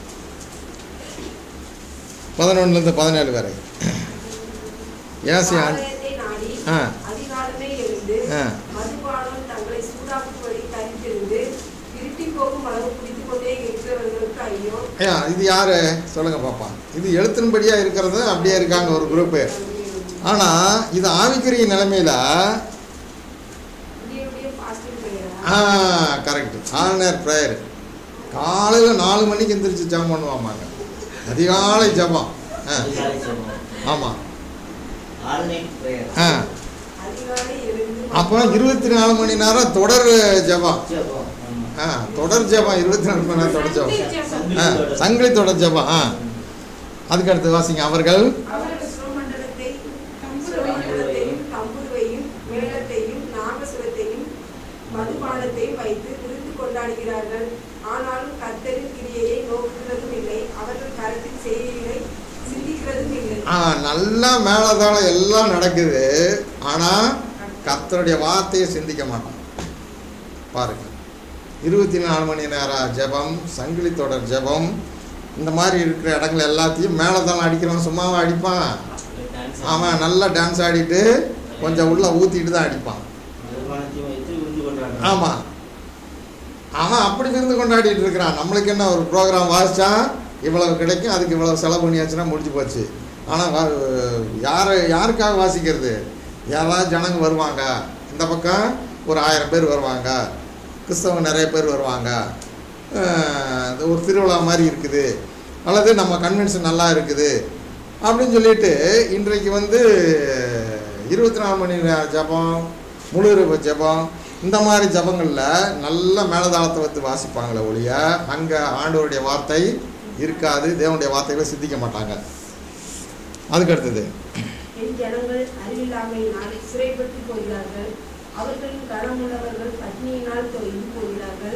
பதினொன்றுலேருந்து பதினேழு வரை ஏசியா அஞ்சு ஆலயத்தை நாடி ஆ. அதிகாலமே எழுந்து ஆ. மதுபானம் தங்களை சூடாக்கும்படி தரித்திருந்து இருட்டி போகும் அளவு குடித்துக் கொண்டே இருக்கிறவர்களுக்கு ஐயோ ஐயா இது யார் சொல்லுங்கள் பாப்பா இது எழுத்தின்படியாக இருக்கிறது அப்படியே இருக்காங்க ஒரு குரூப்பு ஆனால் இது ஆவிக்குரிய நிலைமையில் விடிய பாஸ்டிங் பெயரா ஆ கரெக்ட் ஆல்நேர் ப்ரேயர் காலையில் நாலு மணிக்கு எந்திரிச்சு ஜெபம் பண்ணுவாமாங்க அதிகாலை ஜெபம் ஆ அதிகாலை ஜெபம். ஆமாம் All night prayer. ஆ அதிகாலை எழுந்து அப்போ இருபத்தி நாலு மணி நேரம் தொடர் ஜெபம் ஜெபம். ஆமா. ஆ தொடர் ஜெபம் இருபத்தி நாலு மணி நேரம் தொடர் ஜெபம் சங்கிலி ஆ தொடர். சங்கிலி தொடர் ஜெபம் ஆ அதுக்கு அடுத்து வாசிங்க அவர்கள் அவர்கள் சுரமண்டலத்தை சுரமண்டலத்தையும் தம்புருவையும் மேளத்தையும் நாகசுரத்தையும் மதுபானத்தையும் வைத்து விருந்து கொண்டாடுகிறார்கள் ஆனாலும் கர்த்தரின் கிரியையை நோக்குகிறதும் இல்லை அவர்கள் கருத்தின் செய்திகளை சிந்திக்கிறதும் இல்லை ஆ நல்லா மேலதாளம் எல்லாம் நடக்குது ஆனால் கர்த்தருடைய வார்த்தையை சிந்திக்க மாட்டான் பாருங்க இருபத்தி நாலு மணி நேரம் ஜெபம் சங்கிலி தொடர் ஜெபம் இந்த மாதிரி இருக்கிற இடங்கள் எல்லாத்தையும் மேலதாளம் அடிக்கிறவன் சும்மாவா அடிப்பான் டான்ஸ் அவன் நல்லா டான்ஸ் ஆடிட்டு கொஞ்சம் உள்ள ஊற்றிட்டு தான் அடிப்பான் மதுபானத்தையும் வைத்து விருந்து கொண்டாடுறாங்க. ஆமாம் அவன் அப்படி விருந்து கொண்டாடிட்டு இருக்கிறான் நம்மளுக்கு என்ன ஒரு ப்ரோக்ராம் வாசிச்சா இவ்வளவு கிடைக்கும் அதுக்கு இவ்வளவு செலவு பண்ணியாச்சுன்னா முடிஞ்சு போச்சு ஆனால் யார் யாருக்காக வாசிக்கிறது யாராவது ஜனங்க வருவாங்க இந்த பக்கம் ஒரு ஆயிரம் பேர் வருவாங்க கிறிஸ்தவங்க நிறைய பேர் வருவாங்க அஹ் இது ஒரு திருவிழா மாதிரி இருக்குது அல்லது நம்ம கன்வென்ஷன் நல்லா இருக்குது அப்படின்னு சொல்லிட்டு இன்றைக்கு வந்து இருபத்தி நாலு மணி நேர ஜபம் முழு இரவு ஜபம் இந்த மாதிரி ஜபங்களில் நல்ல மேலதாளத்தை வைத்து வாசிப்பாங்களே ஒழிய அங்கே ஆண்டவருடைய வார்த்தை இருக்காது தேவனுடைய வார்த்தைகளை சிந்திக்க மாட்டாங்க அதுக்கு அடுத்தது என் ஜனங்கள் அறிவில்லாமையினால் சிறைப்பட்டு போகிறார்கள் அவர்களின் கனமுள்ளவர்கள் பட்னியினால் தொய்ந்து போகிறார்கள்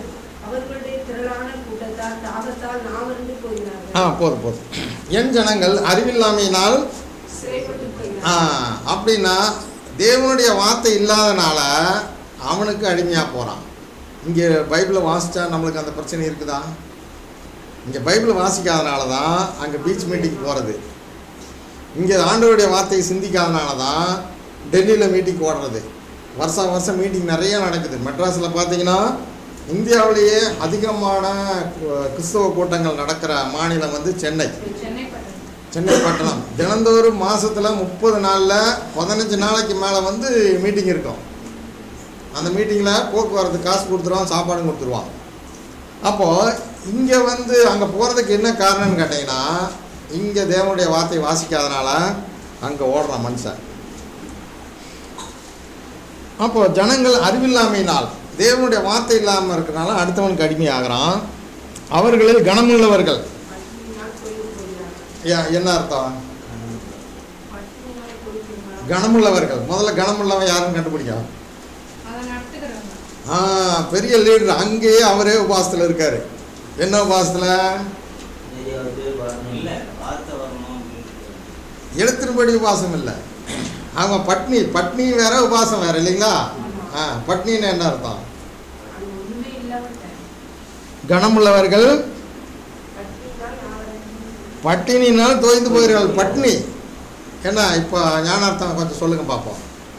அவர்களுடைய திரளான கூட்டத்தால் தாகத்தால் நாவறிந்து ஆ போகிறார்கள் போதும் போதும் என் ஜனங்கள் அறிவில்லாமையினால் சிறைப்பட்டு ஆ, போகிறார்கள் அப்படின்னா தேவனுடைய வார்த்தை இல்லாதனால அவனுக்கு அடிமையாக போகிறான் இங்கே பைபிளை வாசித்தா நம்மளுக்கு அந்த பிரச்சனை இருக்குதா இங்கே பைபிளை வாசிக்காதனால தான் அங்கே பீச் மீட்டிங் போகிறது இங்கே ஆண்டவருடைய வார்த்தையை சிந்திக்காதனால தான் டெல்லியில் மீட்டிங் ஓடுறது வருஷம் வருஷம் மீட்டிங் நிறைய நடக்குது மெட்ராஸில் பார்த்தீங்கன்னா இந்தியாவிலேயே அதிகமான கு- கிறிஸ்தவ கூட்டங்கள் நடக்கிற மாநிலம் வந்து சென்னை சென்னை பட்டணம் சென்னை பட்டணம் தினந்தோறும் மாதத்தில் முப்பது நாளில் பதினஞ்சு நாளைக்கு மேலே வந்து மீட்டிங் இருக்கும் அந்த மீட்டிங்கில் போக்குவரத்து காசு கொடுத்துருவான் சாப்பாடும் கொடுத்துருவான் அப்போது இங்கே வந்து அங்கே போகிறதுக்கு என்ன காரணம்னு கேட்டிங்கன்னா இங்கே தேவனுடைய வார்த்தை வாசிக்காதனால அங்கே ஓடுறான் மனுஷன் அப்போ ஜனங்கள் அறிவில்லாமையினால் தேவனுடைய வார்த்தை இல்லாமல் இருக்கிறனால அடுத்தவனுக்கு அடிமையாகிறான் அவர்களில் கனமுள்ளவர்கள் பட்டினியால் தொய்ந்து போகிறார்கள் ஏ- என்ன அர்த்தம் பட்டினியால் தொய்கிறார்கள் கனமுள்ளவர்கள் முதல்ல கனமுள்ளவன் யாருன்னு கண்டுபிடிக்கும் அதை நடத்துக்கிறவங்க ஆ பெரிய லீடர் அங்கேயே அவரே உபாசத்தில் இருக்காரு என்ன உபாசத்தில் இல்ல வார்த்தை வரணும் அப்படின்னு எழுத்தின்படி உபாசம் இல்லை அவங்க பட்னி பட்னி வேற உபாசம் வேற இல்லைங்களா ஆ பட்னின்னு என்ன அர்த்தம் அது ஒண்ணுமே இல்லாமட்ட கனமுள்ளவர்கள் பட்டினியால் நாவறிந்து பட்டினினால் தோய்ந்து போகிறார்கள் பட்னி என்ன இப்போ ஞானார்த்தம் கொஞ்சம் சொல்லுங்க பார்ப்போம்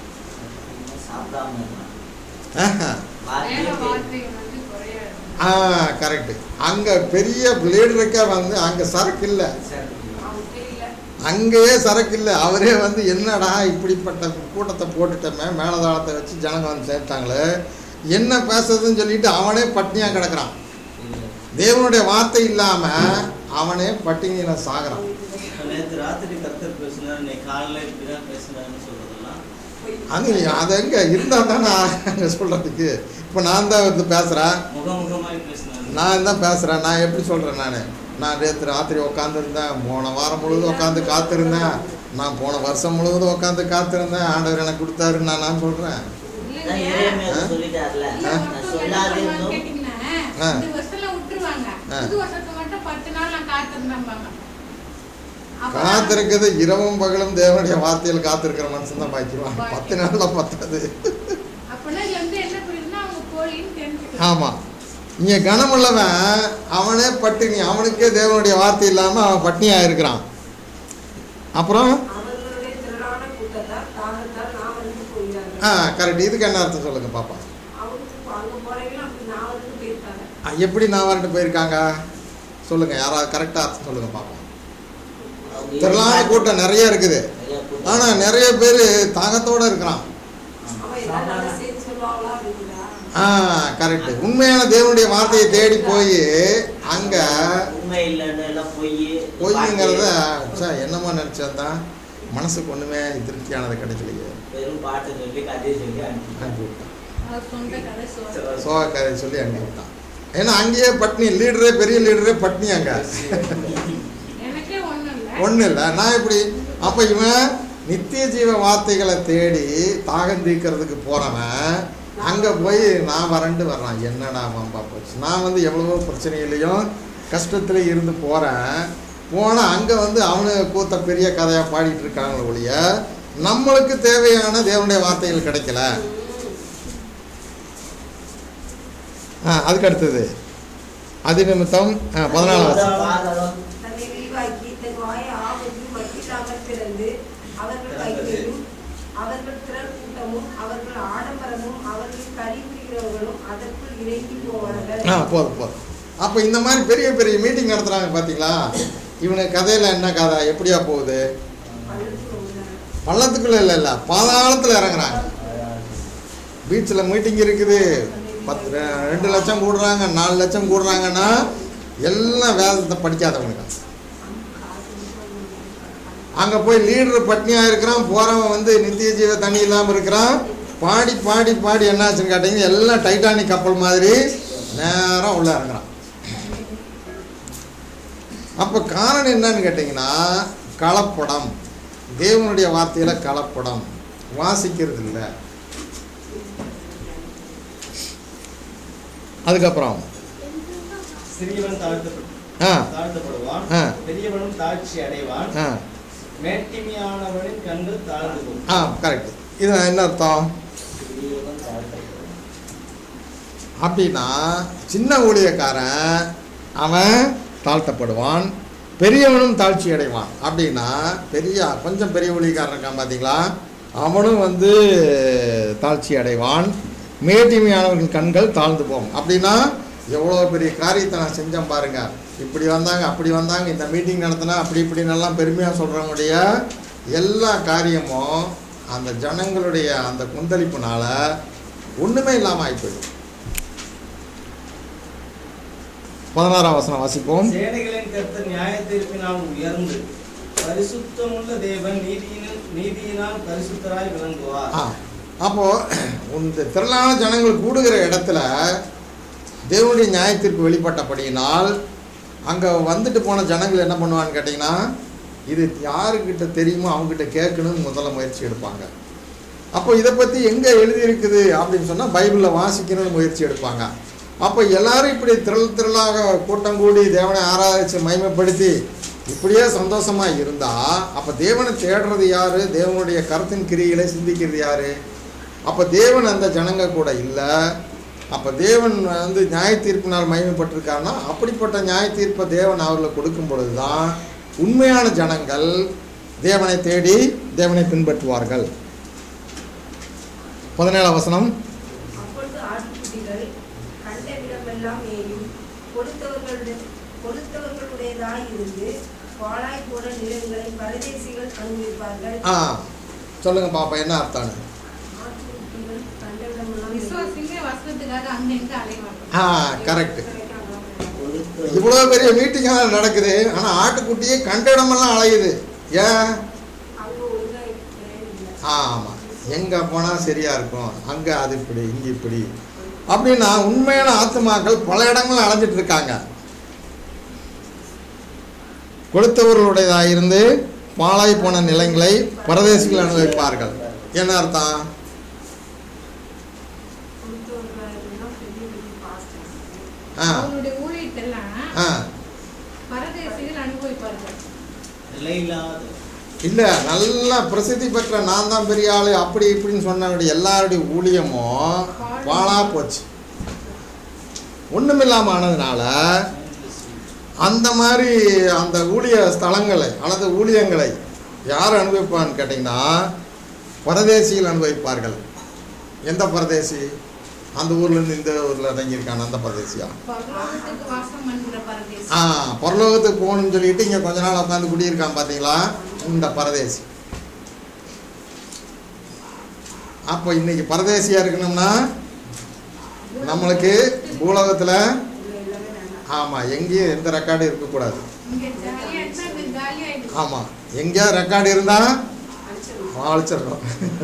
சாப்பிடாம இருக்கலாம். ஆஹா. வேத வார்த்தையே வார்த்தைகள் வந்து குறைய ஆ கரெக்டு அங்கே பெரிய லீடருக்கே வந்து அங்கே சரக்கு இல்லை சரி. அவனுக்கே இல்லை அங்கேயே சரக்கு இல்லை அவரே வந்து என்னடா இப்படிப்பட்ட கூட்டத்தை போட்டுட்டோமே மேலதாளத்தை வச்சு ஜனங்க வந்து சேர்த்தாங்களே என்ன பேசுறதுன்னு சொல்லிட்டு அவனே பட்னியாக கிடக்குறான் இல்ல. தேவனுடைய வார்த்தை இல்லாமல் அவனே பட்டினியில் சாகுறான் நேற்று ராத்திரி கத்தர் பேசினார் இன்னைக்கு காலைல இப்படிதான் பேசினாருன்னு சொல்றதெல்லாம் அது அது எங்கே இருந்தால் தான் நான் அங்கே சொல்கிறதுக்கு இப்போ நான் தான் வந்து பேசுகிறேன் முகமுகமாய் பேசினாரு நான் தான் பேசுகிறேன் நான் எப்படி சொல்கிறேன் நான் நான் நேற்று ராத்திரி உட்காந்துருந்தேன் போன வாரம் முழுவதும் உட்காந்து காத்திருந்தேன் நான் போன வருஷம் முழுவதும் உட்காந்து காத்திருந்தேன் ஆண்டவர் எனக்கு கொடுத்தாருன்னு நான் நான் சொல்கிறேன் அதான் இல்லைங்க இறைமையா ஆ? சொல்லிட்டார்ல இல்ல, நான் ஒருத்தவங்க என்ன சொல்லாதே பண்ணுவாங்கன்னு இருந்தும் கேட்டீங்கன்னா, ஆ. இந்த வருஷத்துல விட்டுருவாங்க. ஆ. புது வருஷத்துக்கு மட்டும் பத்து நாள் நான் காத்திருந்தேன்பாங்க. அப்பதான் காத்திருக்கிறது இரவும் பகலும் தேவனுடைய வார்த்தையில் காத்திருக்கிற மனுஷன் தான் பாய்ச்சிருவான் பாக்கியம். பத்து நாள்ல பத்தாது அப்பனா இதுல இருந்து என்ன புரியுதுன்னா, அவங்க கோழின்னு தெரிஞ்சுக்கலாம். ஆமாம் இங்கே கனமுள்ளவன் அவனே பட்டினி அவனுக்கே தேவனுடைய வார்த்தை இல்லாமல் அவன் பட்னியாக இருக்கிறான் அப்புறம் அவர்களுடைய திரளான கூட்டத்தால் தாகத்தால் நாவறிந்து ஆ போகிறார்கள் கரெக்ட் இதுக்கு என்ன அர்த்தம் சொல்லுங்க பாப்பா அவங்களுக்கு அங்க போறவங்களும் அப்படி நாவறிந்து போயிருக்காங்க ஆ, எப்படி நான் வரட்டு போயிருக்காங்க சொல்லுங்க யாராவது கரெக்டாக அர்த்தம் சொல்லுங்க பாப்போம் அவங்க திரளான கூட்டம் நிறைய இருக்குது நிறைய கூட்டம். ஆனால் நிறைய பேர் தாகத்தோடு இருக்கிறான் அவன் ஏதாவது நல்ல செய்தி சொல்லுவாங்களா அப்படிங்கிறா ஆ கரெக்ட் உண்மையான தேவனுடைய வார்த்தையை தேடி போய் அங்கே உண்மை இல்லைன்னு எல்லாம் பொய் பொய்ங்கிறத பாட்டு, சார் என்னமா நினச்சேன் மனசுக்கு ஒன்றுமே திருப்தியானது கிடைக்கலையே வெறும் பாட்டு சொல்லி கதையை சொல்லி அனுப்பி அனுப்பி விட்டான் அவர் சொந்த கதை சொல்றாரு. சோக கதை சொல்லி அனுப்பி விட்டான் ஏன்னா அங்கேயே பட்னி லீடரே பெரிய லீடரே பட்னி அங்கே எனக்கே ஒண்ணும் இல்ல. ஒன்றும் இல்லை நான் இப்படி அப்போ இவன் நித்திய ஜீவ வார்த்தைகளை தேடி தாகம் தீர்க்கறதுக்கு போகிறவன் அங்கே போய் நான் வறண்டு வர்றான் என்னடா மாம்பா போச்சு நான் வந்து எவ்வளவோ பிரச்சனையிலையும் கஷ்டத்தில் இருந்து போகிறேன் போனால் அங்கே வந்து அவனு கூத்த பெரிய கதையாக பாடிட்டு இருக்காங்களே ஒழிய நம்மளுக்கு தேவையான தேவனுடைய வார்த்தைகள் கிடைக்கல ஆ அதுக்கு அடுத்தது அது நிமித்தம் ஆ, பதினாலாவது பாதகம் தன்னை விரிவாக்கி தன் வாயை ஆவதி மட்டில்லாமல் திறந்து அவர்கள் கைகளையும் அவர்கள் திரள் கூட்டமும் அவர்கள் ஆடம்பரமும் அவர்கள் கறி புரிகிறவர்களும் அதற்குள் இறங்கி போவார்கள் ஆ போதும் போதும் அப்போ இந்த மாதிரி பெரிய பெரிய மீட்டிங் நடத்துகிறாங்க பார்த்தீங்களா இவனுக்கு கதையில் என்ன கதை எப்படியா போகுது பள்ளத்துக்கு வந்தார்கள். பள்ளத்துக்குள்ள இல்லை இல்லை பாதாளத்தில் இறங்குறாங்க பீச்சில் மீட்டிங் இருக்குது பத்து ரெ- ரெண்டு லட்சம் கூடுறாங்க நாலு லட்சம் கூடுறாங்கன்னா எல்லாம் வேதத்தை படிக்காதவனுங்க அங்கே போய் லீடர் பட்னியாக இருக்கிறான் போகிறவன் வந்து நித்திய ஜீவ தண்ணி இல்லாமல் இருக்கிறான் பாடி பாடி பாடி என்னாச்சுன்னு கேட்டீங்கன்னா எல்லாம் டைட்டானிக் கப்பல் மாதிரி நேராக உள்ள இறங்குறான் அப்போ காரணம் என்னன்னு கேட்டிங்கன்னா கலப்படம் தேவனுடைய வார்த்தையில் கலப்படம் வாசிக்கிறது இல்லை அதுக்கப்புறம் சிறியவன் தாழ்த்தப்பட்டு ஆ தாழ்த்தப்படுவான் ஆ. பெரியவனும் தாழ்ச்சி அடைவான் ஆ மேட்டிமையானவனின் கண்கள் தாழ்ந்து போகும் ஆ கரெக்ட் இது என்ன அர்த்தம் பெரியவன் தாழ்த்தப்படுவான். அப்படின்னா சின்ன ஊழியக்காரன் அவன் தாழ்த்தப்படுவான் பெரியவனும் தாழ்ச்சி அடைவான் அப்படின்னா பெரிய கொஞ்சம் பெரிய ஊழியக்காரன் இருக்கான் பார்த்தீங்களா அவனும் வந்து தாழ்ச்சி அடைவான் மேட்டிமையானவர்கள் கண்கள் தாழ்ந்து போகும் அப்படின்னா எவ்வளோ பெரிய காரியத்தை நான் செஞ்சேன் பாருங்க இப்படி வந்தாங்க அப்படி வந்தாங்க இந்த மீட்டிங் நடத்தினா அப்படி இப்படின்னெல்லாம் பெருமையாக சொல்கிறவங்களுடைய எல்லா காரியமும் அந்த ஜனங்களுடைய அந்த கொந்தளிப்புனால ஒன்றுமே இல்லாமல் ஆகிப்போயிடும் பதினாறாம் வசனம் வாசிப்போம் சேனைகளின் கர்த்தர் நியாய தீர்ப்பினால் உயர்ந்து பரிசுத்தமுள்ள தேவன் நீதியினால் நீதியினால் பரிசுத்தராய் விளங்குவார் ஆ அப்போ இந்த திரளான ஜனங்கள் கூடுகிற இடத்துல தேவனுடைய நியாயத்திற்கு வெளிப்பட்டபடியினால் அங்கே வந்துட்டு போன ஜனங்கள் என்ன பண்ணுவான்னு கேட்டிங்கன்னா இது யாருக்கிட்ட தெரியுமோ அவங்ககிட்ட கேட்கணும்னு முதல்ல முயற்சி எடுப்பாங்க அப்போ இதை பற்றி எங்கே எழுதியிருக்குது அப்படின்னு சொன்னால் பைபிளில் வாசிக்கணும்னு முயற்சி எடுப்பாங்க அப்போ எல்லாரும் இப்படி திரள் திரளாக கூட்டம் கூடி தேவனை ஆராதிச்சு மகிமைப்படுத்தி இப்படியே சந்தோஷமாக இருந்தால் அப்போ தேவனை தேடுறது யார் தேவனுடைய கருத்தின் கிரிகளை சிந்திக்கிறது யார் அப்போ தேவன் அந்த ஜனங்க கூட இல்லை அப்போ தேவன் வந்து நியாய தீர்ப்பினால் மகிமைப்பட்டிருக்காருன்னா அப்படிப்பட்ட நியாய தீர்ப்பை தேவன் அவர்களுக்கு கொடுக்கும் பொழுது தான் உண்மையான ஜனங்கள் தேவனை தேடி தேவனை பின்பற்றுவார்கள் பதினேழாம் வசனம் அப்பொழுது ஆட்டுக்குட்டிகள் கண்ட இடமெல்லாம் மேயும் கொடுத்தவர்களுடைய கொடுத்தவர்களுடையதாய் இருந்து பாழாய் போன நிலங்களை பரதேசிகள் அனுபவிப்பார்கள் ஆ சொல்லுங்க பாப்பா என்ன அர்த்தம் ஆட்டுக்குட்டிகள் கண்ட இடமெல்லாம் மேயும். விசுவாசிங்க வசனத்துக்காக அங்க இங்க அலைவாங்க ஆ கரெக்ட் கொடுத்த இவ்வளோ பெரிய மீட்டிங்காக நடக்குது ஆனால் ஆட்டுக்குட்டியே கண்ட இடமெல்லாம் அலையுது ஏன் அவங்க ஒழுங்கா இல்லை ஆமாம் எங்கே போனால் சரியாக இருக்கும் அங்கே அது இப்படி இங்கே இப்படி அப்படின்னா உண்மையான ஆத்துமாக்கள் பல இடங்கள்ல அலைஞ்சிட்டு இருக்காங்க கொடுத்தவர்களுடையதாக இருந்து பாழாய் போன நிலங்களை பரதேசிகள் அனுபவிப்பார்கள் என்ன அர்த்தம் கொடுத்தவர்களாக இருந்தால் பெரிய பெரிய பாஸ்டர்ஸ் ஆ அவங்களுடைய ஊழியத்தெல்லாம் ஆ பரதேசிகள் அனுபவிப்பார்கள் நிலையில்லாத இல்லை நல்லா பிரசித்தி பெற்ற நான் தான் பெரிய ஆளு அப்படி இப்படின்னு சொன்னவருடைய எல்லாருடைய ஊழியமும் பாழா போச்சு ஒன்றுமில்லாமல் ஆனதுனால அந்த மாதிரி அந்த ஊழிய ஸ்தலங்களை அல்லது ஊழியங்களை யார் அனுபவிப்பான்னு கேட்டிங்கன்னா பரதேசிகள் அனுபவிப்பார்கள் எந்த பரதேசி அந்த ஊர்லேருந்து இந்த ஊரில் தங்கியிருக்கான அந்த பரதேசியா பரலோகத்துக்கு வாசம் பண்ணுற பரதேசி ஆ பரலோகத்துக்கு போகணும்னு சொல்லிட்டு இங்கே கொஞ்ச நாள் உட்காந்து குடியிருக்கான் பார்த்தீங்களா இந்த பரதேசி அப்போ இன்னைக்கு பரதேசியாக இருக்கணும்னா நம்மளுக்கு பூலோகத்தில் ஆமாம் எங்கேயும் எந்த ரெக்கார்டும் இருக்கக்கூடாது இங்க ஜாலியா இருந்தா அங்க காலியாயிடுச்சு ஆமாம் எங்கேயா ரெக்கார்டு இருந்தால் அழிச்சிடணும்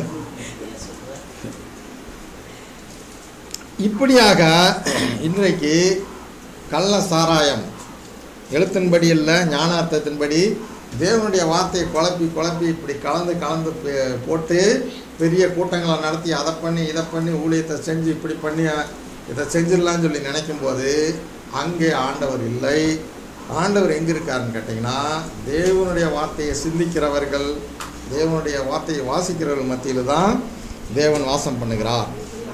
இப்படியாக இன்றைக்கு கள்ள சாராயம் எழுத்தின்படி இல்லை ஞானார்த்தத்தின்படி தேவனுடைய வார்த்தையை குழப்பி குழப்பி இப்படி கலந்து கலந்து பே- போட்டு பெரிய கூட்டங்களை நடத்தி அதை பண்ணி இதை பண்ணி ஊழியத்தை செஞ்சு இப்படி பண்ணி இதை செஞ்சிடலாம்னு சொல்லி நினைக்கும் போது அங்கே ஆண்டவர் இல்லை ஆண்டவர் எங்கே இருக்காருன்னு கேட்டிங்கன்னா தேவனுடைய வார்த்தையை சிந்திக்கிறவர்கள் தேவனுடைய வார்த்தையை வாசிக்கிறவர்கள் மத்தியில் தான் தேவன் வாசம் பண்ணுகிறார்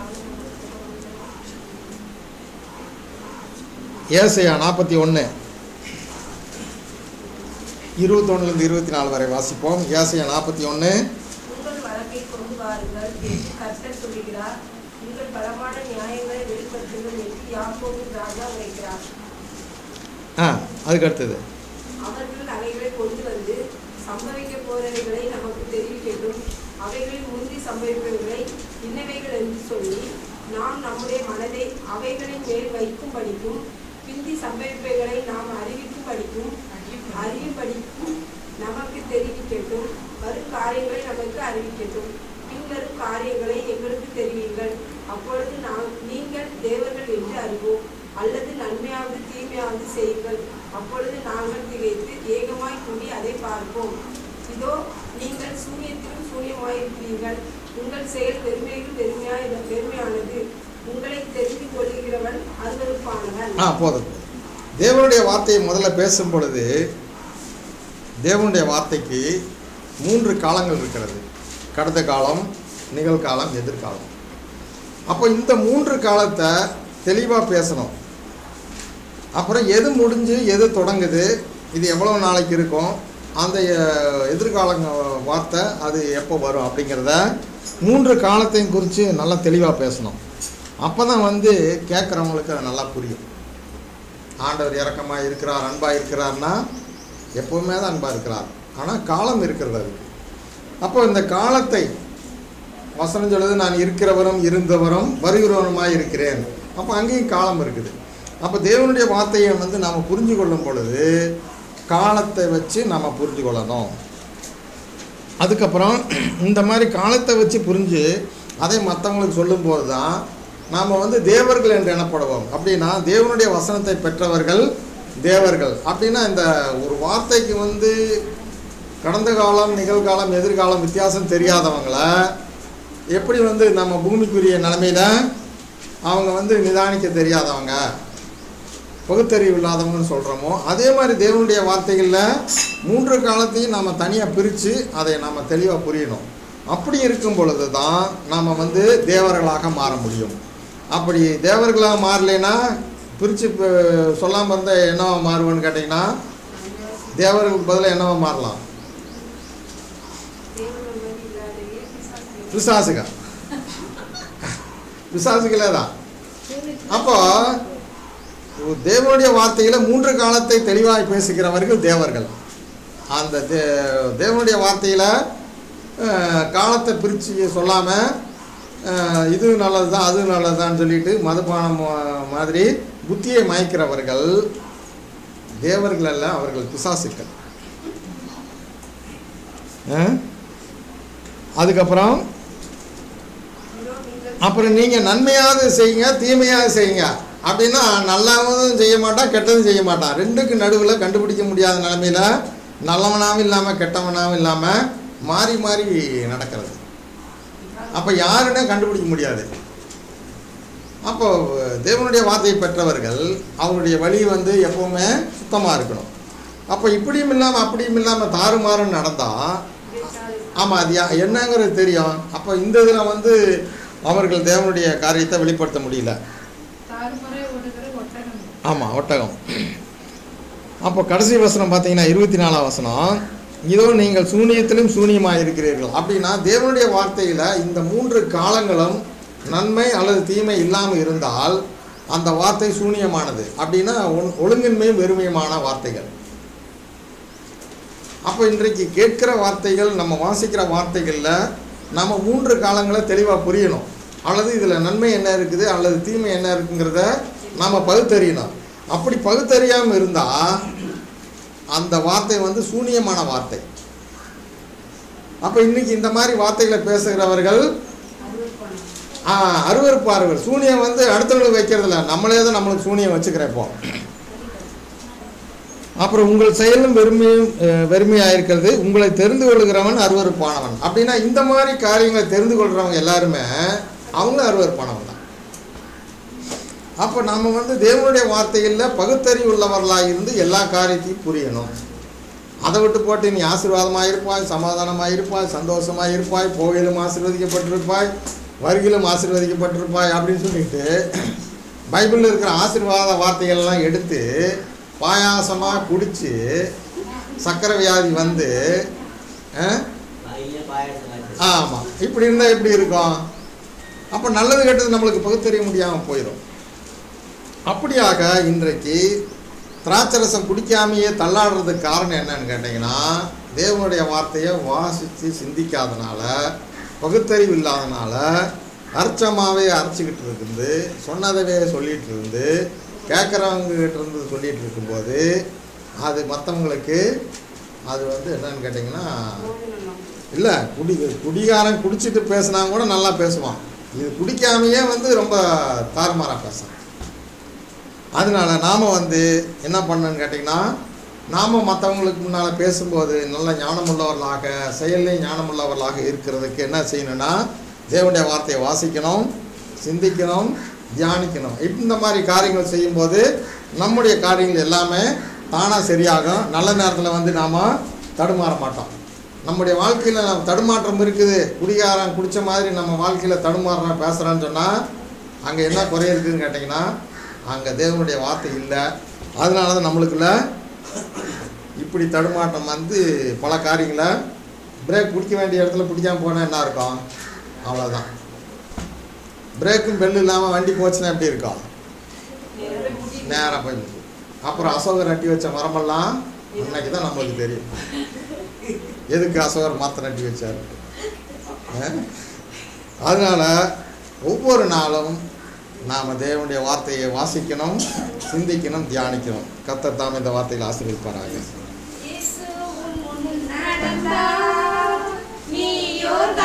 ஏசையா நாற்பத்தி ஒன்று இருபத்தொன்னுலேருந்து இருபத்தி நாலு வரை வாசிப்போம் ஏசையா நாற்பத்தி ஒன்று உங்கள் வழக்கை கொண்டு வாருங்கள் என்று கர்த்தர் சொல்கிறார் உங்கள் பலமான நியாயங்களை வெளிப்படுத்துங்கள் என்று யாக்கோபின் ராஜா உரைக்கிறார் ஆ அதுக்கு அடுத்தது அவர்கள் அவைகளை கொண்டு வந்து சம்பவிக்க போறவைகளை நமக்கு தெரிவிக்கட்டும் அவைகளில் முந்தி சம்பவிப்பவைகளை இன்னவைகள் என்று சொல்லி நாம் நம்முடைய மனதை அவைகளின் மேல் வைக்கும் படிக்கும் பிந்தி சம்பவிப்பவைகளை நாம் அறிவிக்கும் படிக்கும் அறியும் படிக்கும் நமக்கு தெரிவிக்கட்டும் வரும் காரியங்களை நமக்கு அறிவிக்கட்டும் பின்வரும் காரியங்களை எங்களுக்கு தெரிவிங்கள் அப்பொழுது நாம் நீங்கள் தேவர்கள் என்று அறிவோம் அல்லது நன்மையாவது தீமையாவது செய்யுங்கள் அப்பொழுது நாங்கள் திகைத்து ஏகமாய் கூடி அதை பார்ப்போம் இதோ நீங்கள் சூரியத்திலும் சூரியமாயிருக்கிறீர்கள் உங்கள் செயல் வெறுமையில் வெறுமையாய் வெறுமையானது உங்களை தெரிந்து கொள்கிறவன் அருவருப்பானவன் ஆ போதும் தேவனுடைய வார்த்தையை முதல்ல பேசும் பொழுது தேவனுடைய வார்த்தைக்கு மூன்று காலங்கள் இருக்கிறது கடந்த காலம் நிகழ்காலம் எதிர்காலம் அப்போ இந்த மூன்று காலத்தை தெளிவாக பேசணும் அப்புறம் எது முடிஞ்சு எது தொடங்குது இது எவ்வளோ நாளைக்கு இருக்கும் அந்த அஹ், எதிர்கால வார்த்தை அது எப்போ வரும் அப்படிங்கிறத மூன்று காலத்தையும் குறித்து நல்லா தெளிவாக பேசணும் அப்போ தான் வந்து கேட்குறவங்களுக்கு அது நல்லா புரியும் ஆண்டவர் இறக்கமாக இருக்கிறார் அன்பாக இருக்கிறார்னா எப்போவுமே தான் அன்பாக இருக்கிறார் ஆனால் காலம் இருக்கிறது அதுக்கு அப்போ இந்த காலத்தை வசனம் சொல்லுது நான் இருக்கிறவரும் இருந்தவரும் வருகிறவருமாய் இருக்கிறேன் அப்போ அங்கேயும் காலம் இருக்குது அப்போ தேவனுடைய வார்த்தையை வந்து நாம் புரிஞ்சு கொள்ளும் பொழுது காலத்தை வச்சு நம்ம புரிஞ்சு கொள்ளணும் அதுக்கப்புறம் இந்த மாதிரி காலத்தை வச்சு புரிஞ்சு அதை மற்றவங்களுக்கு சொல்லும்போது தான் நாம் வந்து தேவர்கள் என்று எனப்படுவோம் அப்படின்னா தேவனுடைய வசனத்தை பெற்றவர்கள் தேவர்கள் அப்படின்னா இந்த ஒரு வார்த்தைக்கு வந்து கடந்த காலம் நிகழ்காலம் எதிர்காலம் வித்தியாசம் தெரியாதவங்கள எப்படி வந்து நம்ம பூமிக்குரிய நிலமையில அவங்க வந்து நிதானிக்க தெரியாதவங்க பகுத்தறிவு இல்லாதவங்கன்னு சொல்கிறோமோ அதே மாதிரி தேவனுடைய வார்த்தைகளில் மூன்று காலத்தையும் நாம் தனியாக பிரித்து அதை நாம் தெளிவாக புரியணும் அப்படி இருக்கும் பொழுது தான் நாம் வந்து தேவர்களாக மாற முடியும் அப்படி தேவர்களாக மாறலைன்னா பிரித்து சொல்லாமல் இருந்தால் என்னவா மாறுவேன்னு கேட்டிங்கன்னா தேவர்களுக்கு பதிலாக என்னவா மாறலாம் தேவன் மாதிரி இல்லாதவே பிசாசு பிசாசுக பிசாசுகளே தான் அப்போ தேவனுடைய வார்த்தையில் மூன்று காலத்தை தெளிவாய் பேசுகிறவர்கள் தேவர்கள் அந்த தே தேவனுடைய வார்த்தையில் காலத்தை பிரித்து சொல்லாமல் இது நல்லது தான் அது நல்லதுதான்னு சொல்லிட்டு மதுபானம் மா- மாதிரி புத்தியை மயக்கிறவர்கள் தேவர்கள் அல்ல அவர்கள் பிசாசுக்கள் ஆ? அதுக்கப்புறம் இதோ நீங்கள் அப்புறம் நீங்கள் நன்மையாவது செய்யுங்க தீமையாவது செய்யுங்க அப்படின்னா நல்லாவும் செய்ய மாட்டான் கெட்டதும் செய்ய மாட்டான் ரெண்டுக்கு நடுவில் கண்டுபிடிக்க முடியாத நிலமையில நல்லவனாகவும் இல்லாமல் கெட்டவனாகவும் இல்லாமல் மாறி மாறி நடக்கிறது அப்போ யாருன்னே கண்டுபிடிக்க முடியாது அப்போ தேவனுடைய வார்த்தையை பெற்றவர்கள் அவருடைய வழி வந்து எப்பவுமே சுத்தமாக இருக்கணும் அப்போ இப்படியும் இல்லாமல் அப்படியும் இல்லாமல் தாறுமாறுன்னு நடந்தால் ஆமாம் அது யா- என்னங்கிறது தெரியும் அப்போ இந்த இதில் வந்து அவர்கள் தேவனுடைய காரியத்தை வெளிப்படுத்த முடியல தாறுமுறை ஓடுகிற ஒட்டகம் ஆமாம் ஒட்டகம் அப்போ கடைசி வசனம் பார்த்தீங்கன்னா இருபத்தி நாலாம் வசனம் இதோ நீங்கள் சூனியத்திலும் சூனியமாக இருக்கிறீர்கள் அப்படின்னா தேவனுடைய வார்த்தையில் இந்த மூன்று காலங்களும் நன்மை அல்லது தீமை இல்லாமல் இருந்தால் அந்த வார்த்தை சூனியமானது அப்படின்னா ஒ- ஒழுங்கின்மையும் வெறுமையுமான வார்த்தைகள் அப்போ இன்றைக்கு கேட்கிற வார்த்தைகள் நம்ம வாசிக்கிற வார்த்தைகளில் நம்ம மூன்று காலங்களை தெளிவாக புரியணும் அல்லது இதில் நன்மை என்ன இருக்குது அல்லது தீமை என்ன இருக்குங்கிறத நாம் பகுத்தறியணும் அப்படி பகுத்தறியாமல் இருந்தால் அந்த வார்த்தை வந்து சூனியமான வார்த்தை அப்போ இன்னைக்கு இந்த மாதிரி வார்த்தைகளை பேசுகிறவர்கள் ஆ, அருவருப்பார்கள் சூனியம் வந்து அடுத்தவங்களுக்கு வைக்கிறதில்ல நம்மளே தான் நம்மளுக்கு சூனியம் வச்சுக்கிறேன் இப்போ அப்புறம் உங்கள் செயலும் வெறுமையும் அஹ், வெறுமையாக இருக்கிறது உங்களை தெரிந்து கொள்கிறவன் அருவருப்பானவன் அப்படின்னா இந்த மாதிரி காரியங்களை தெரிந்து கொள்கிறவங்க எல்லாருமே அவங்களும் அருவருப்பானவன் தான் அப்போ நம்ம வந்து தேவனுடைய வார்த்தைகளில் பகுத்தறிவு உள்ளவர்களாக இருந்து எல்லா காரியத்தையும் புரியணும் அதை விட்டு போட்டு நீ ஆசீர்வாதமாக இருப்பாய் சமாதானமாக இருப்பாய் சந்தோஷமாக இருப்பாய் போகையிலும் ஆசீர்வதிக்கப்பட்டிருப்பாய் வருகிலும் ஆசீர்வதிக்கப்பட்டிருப்பாய் அப்படின்னு சொல்லிட்டு பைபிளில் இருக்கிற ஆசீர்வாத வார்த்தைகள்லாம் எடுத்து பாயாசமாக குடித்து சக்கரை வியாதி வந்து ஆ? பையன் பாயசம் ஆமாம் இப்படி இருந்தால் எப்படி இருக்கும் அப்போ நல்லது கெட்டது நம்மளுக்கு பகுத்தறிய முடியாமல் போயிடும் அப்படியாக இன்றைக்கு திராட்சரசம் குடிக்காமையே தள்ளாடுறதுக்கு காரணம் என்னன்னு கேட்டிங்கன்னா தேவனுடைய வார்த்தையை வாசித்து சிந்திக்காதனால பகுத்தறிவு இல்லாதனால அர்ச்சமாகவே அரைச்சிக்கிட்டு இருந்து சொன்னதவே சொல்லிட்டு இருந்து கேட்குறவங்க கிட்ட இருந்து சொல்லிட்டு இருக்கும்போது அது மற்றவங்களுக்கு அது வந்து என்னன்னு கேட்டிங்கன்னா இல்லை குடி குடிகாரன் குடிச்சிட்டு பேசினா கூட நல்லா பேசுவான் இது குடிக்காமையே வந்து ரொம்ப தாறுமாறாக பேசுறான் அதனால நாம் வந்து என்ன பண்ணணும்னு கேட்டிங்கன்னா நாம் மற்றவங்களுக்கு முன்னால் பேசும்போது நல்ல ஞானமுள்ளவர்களாக செயலே ஞானமுள்ளவர்களாக இருக்கிறதுக்கு என்ன செய்யணும்னா தேவனுடைய வார்த்தையை வாசிக்கணும் சிந்திக்கணும் தியானிக்கணும் இந்த மாதிரி காரியங்கள் செய்யும்போது நம்முடைய காரியங்கள் எல்லாமே தானாக சரியாகும் நல்ல நேரத்தில் வந்து நாம் தடுமாற மாட்டோம் நம்முடைய வாழ்க்கையில் நம்ம தடுமாற்றம் இருக்குது குடிகாரன் குடித்த மாதிரி நம்ம வாழ்க்கையில் தடுமாறுறோம் பேசுகிறான்னு சொன்னால் அங்கே என்ன குறை இருக்குதுன்னு கேட்டிங்கன்னா அங்கே தேவனுடைய வார்த்தை இல்லை அதனால தான் நம்மளுக்குள்ள இப்படி தடுமாட்டம் வந்து பல காரியங்களை பிரேக் பிடிக்க வேண்டிய இடத்துல பிடிக்காம போனால் என்ன இருக்கும் அவ்வளோதான் பிரேக்கும் பெல் இல்லாமல் வண்டி போச்சுன்னா எப்படி இருக்கும் நேராக போய் நிக்கும். அப்புறம் அசோகர் நட்டி வச்ச மரமெல்லாம் அன்னைக்கு தான் நம்மளுக்கு தெரியும் எதுக்கு அசோகர் மரத்தை நட்டி வச்சார் அதனால ஒவ்வொரு நாளும் நாம் தேவனுடைய வார்த்தையை வாசிக்கணும் சிந்திக்கணும் தியானிக்கணும் கத்தர் தாம் இந்த வார்த்தையில் ஆசீர்வதிப்பாராக இயேசு உன் முன் நடந்தார். நீ யோர்தான்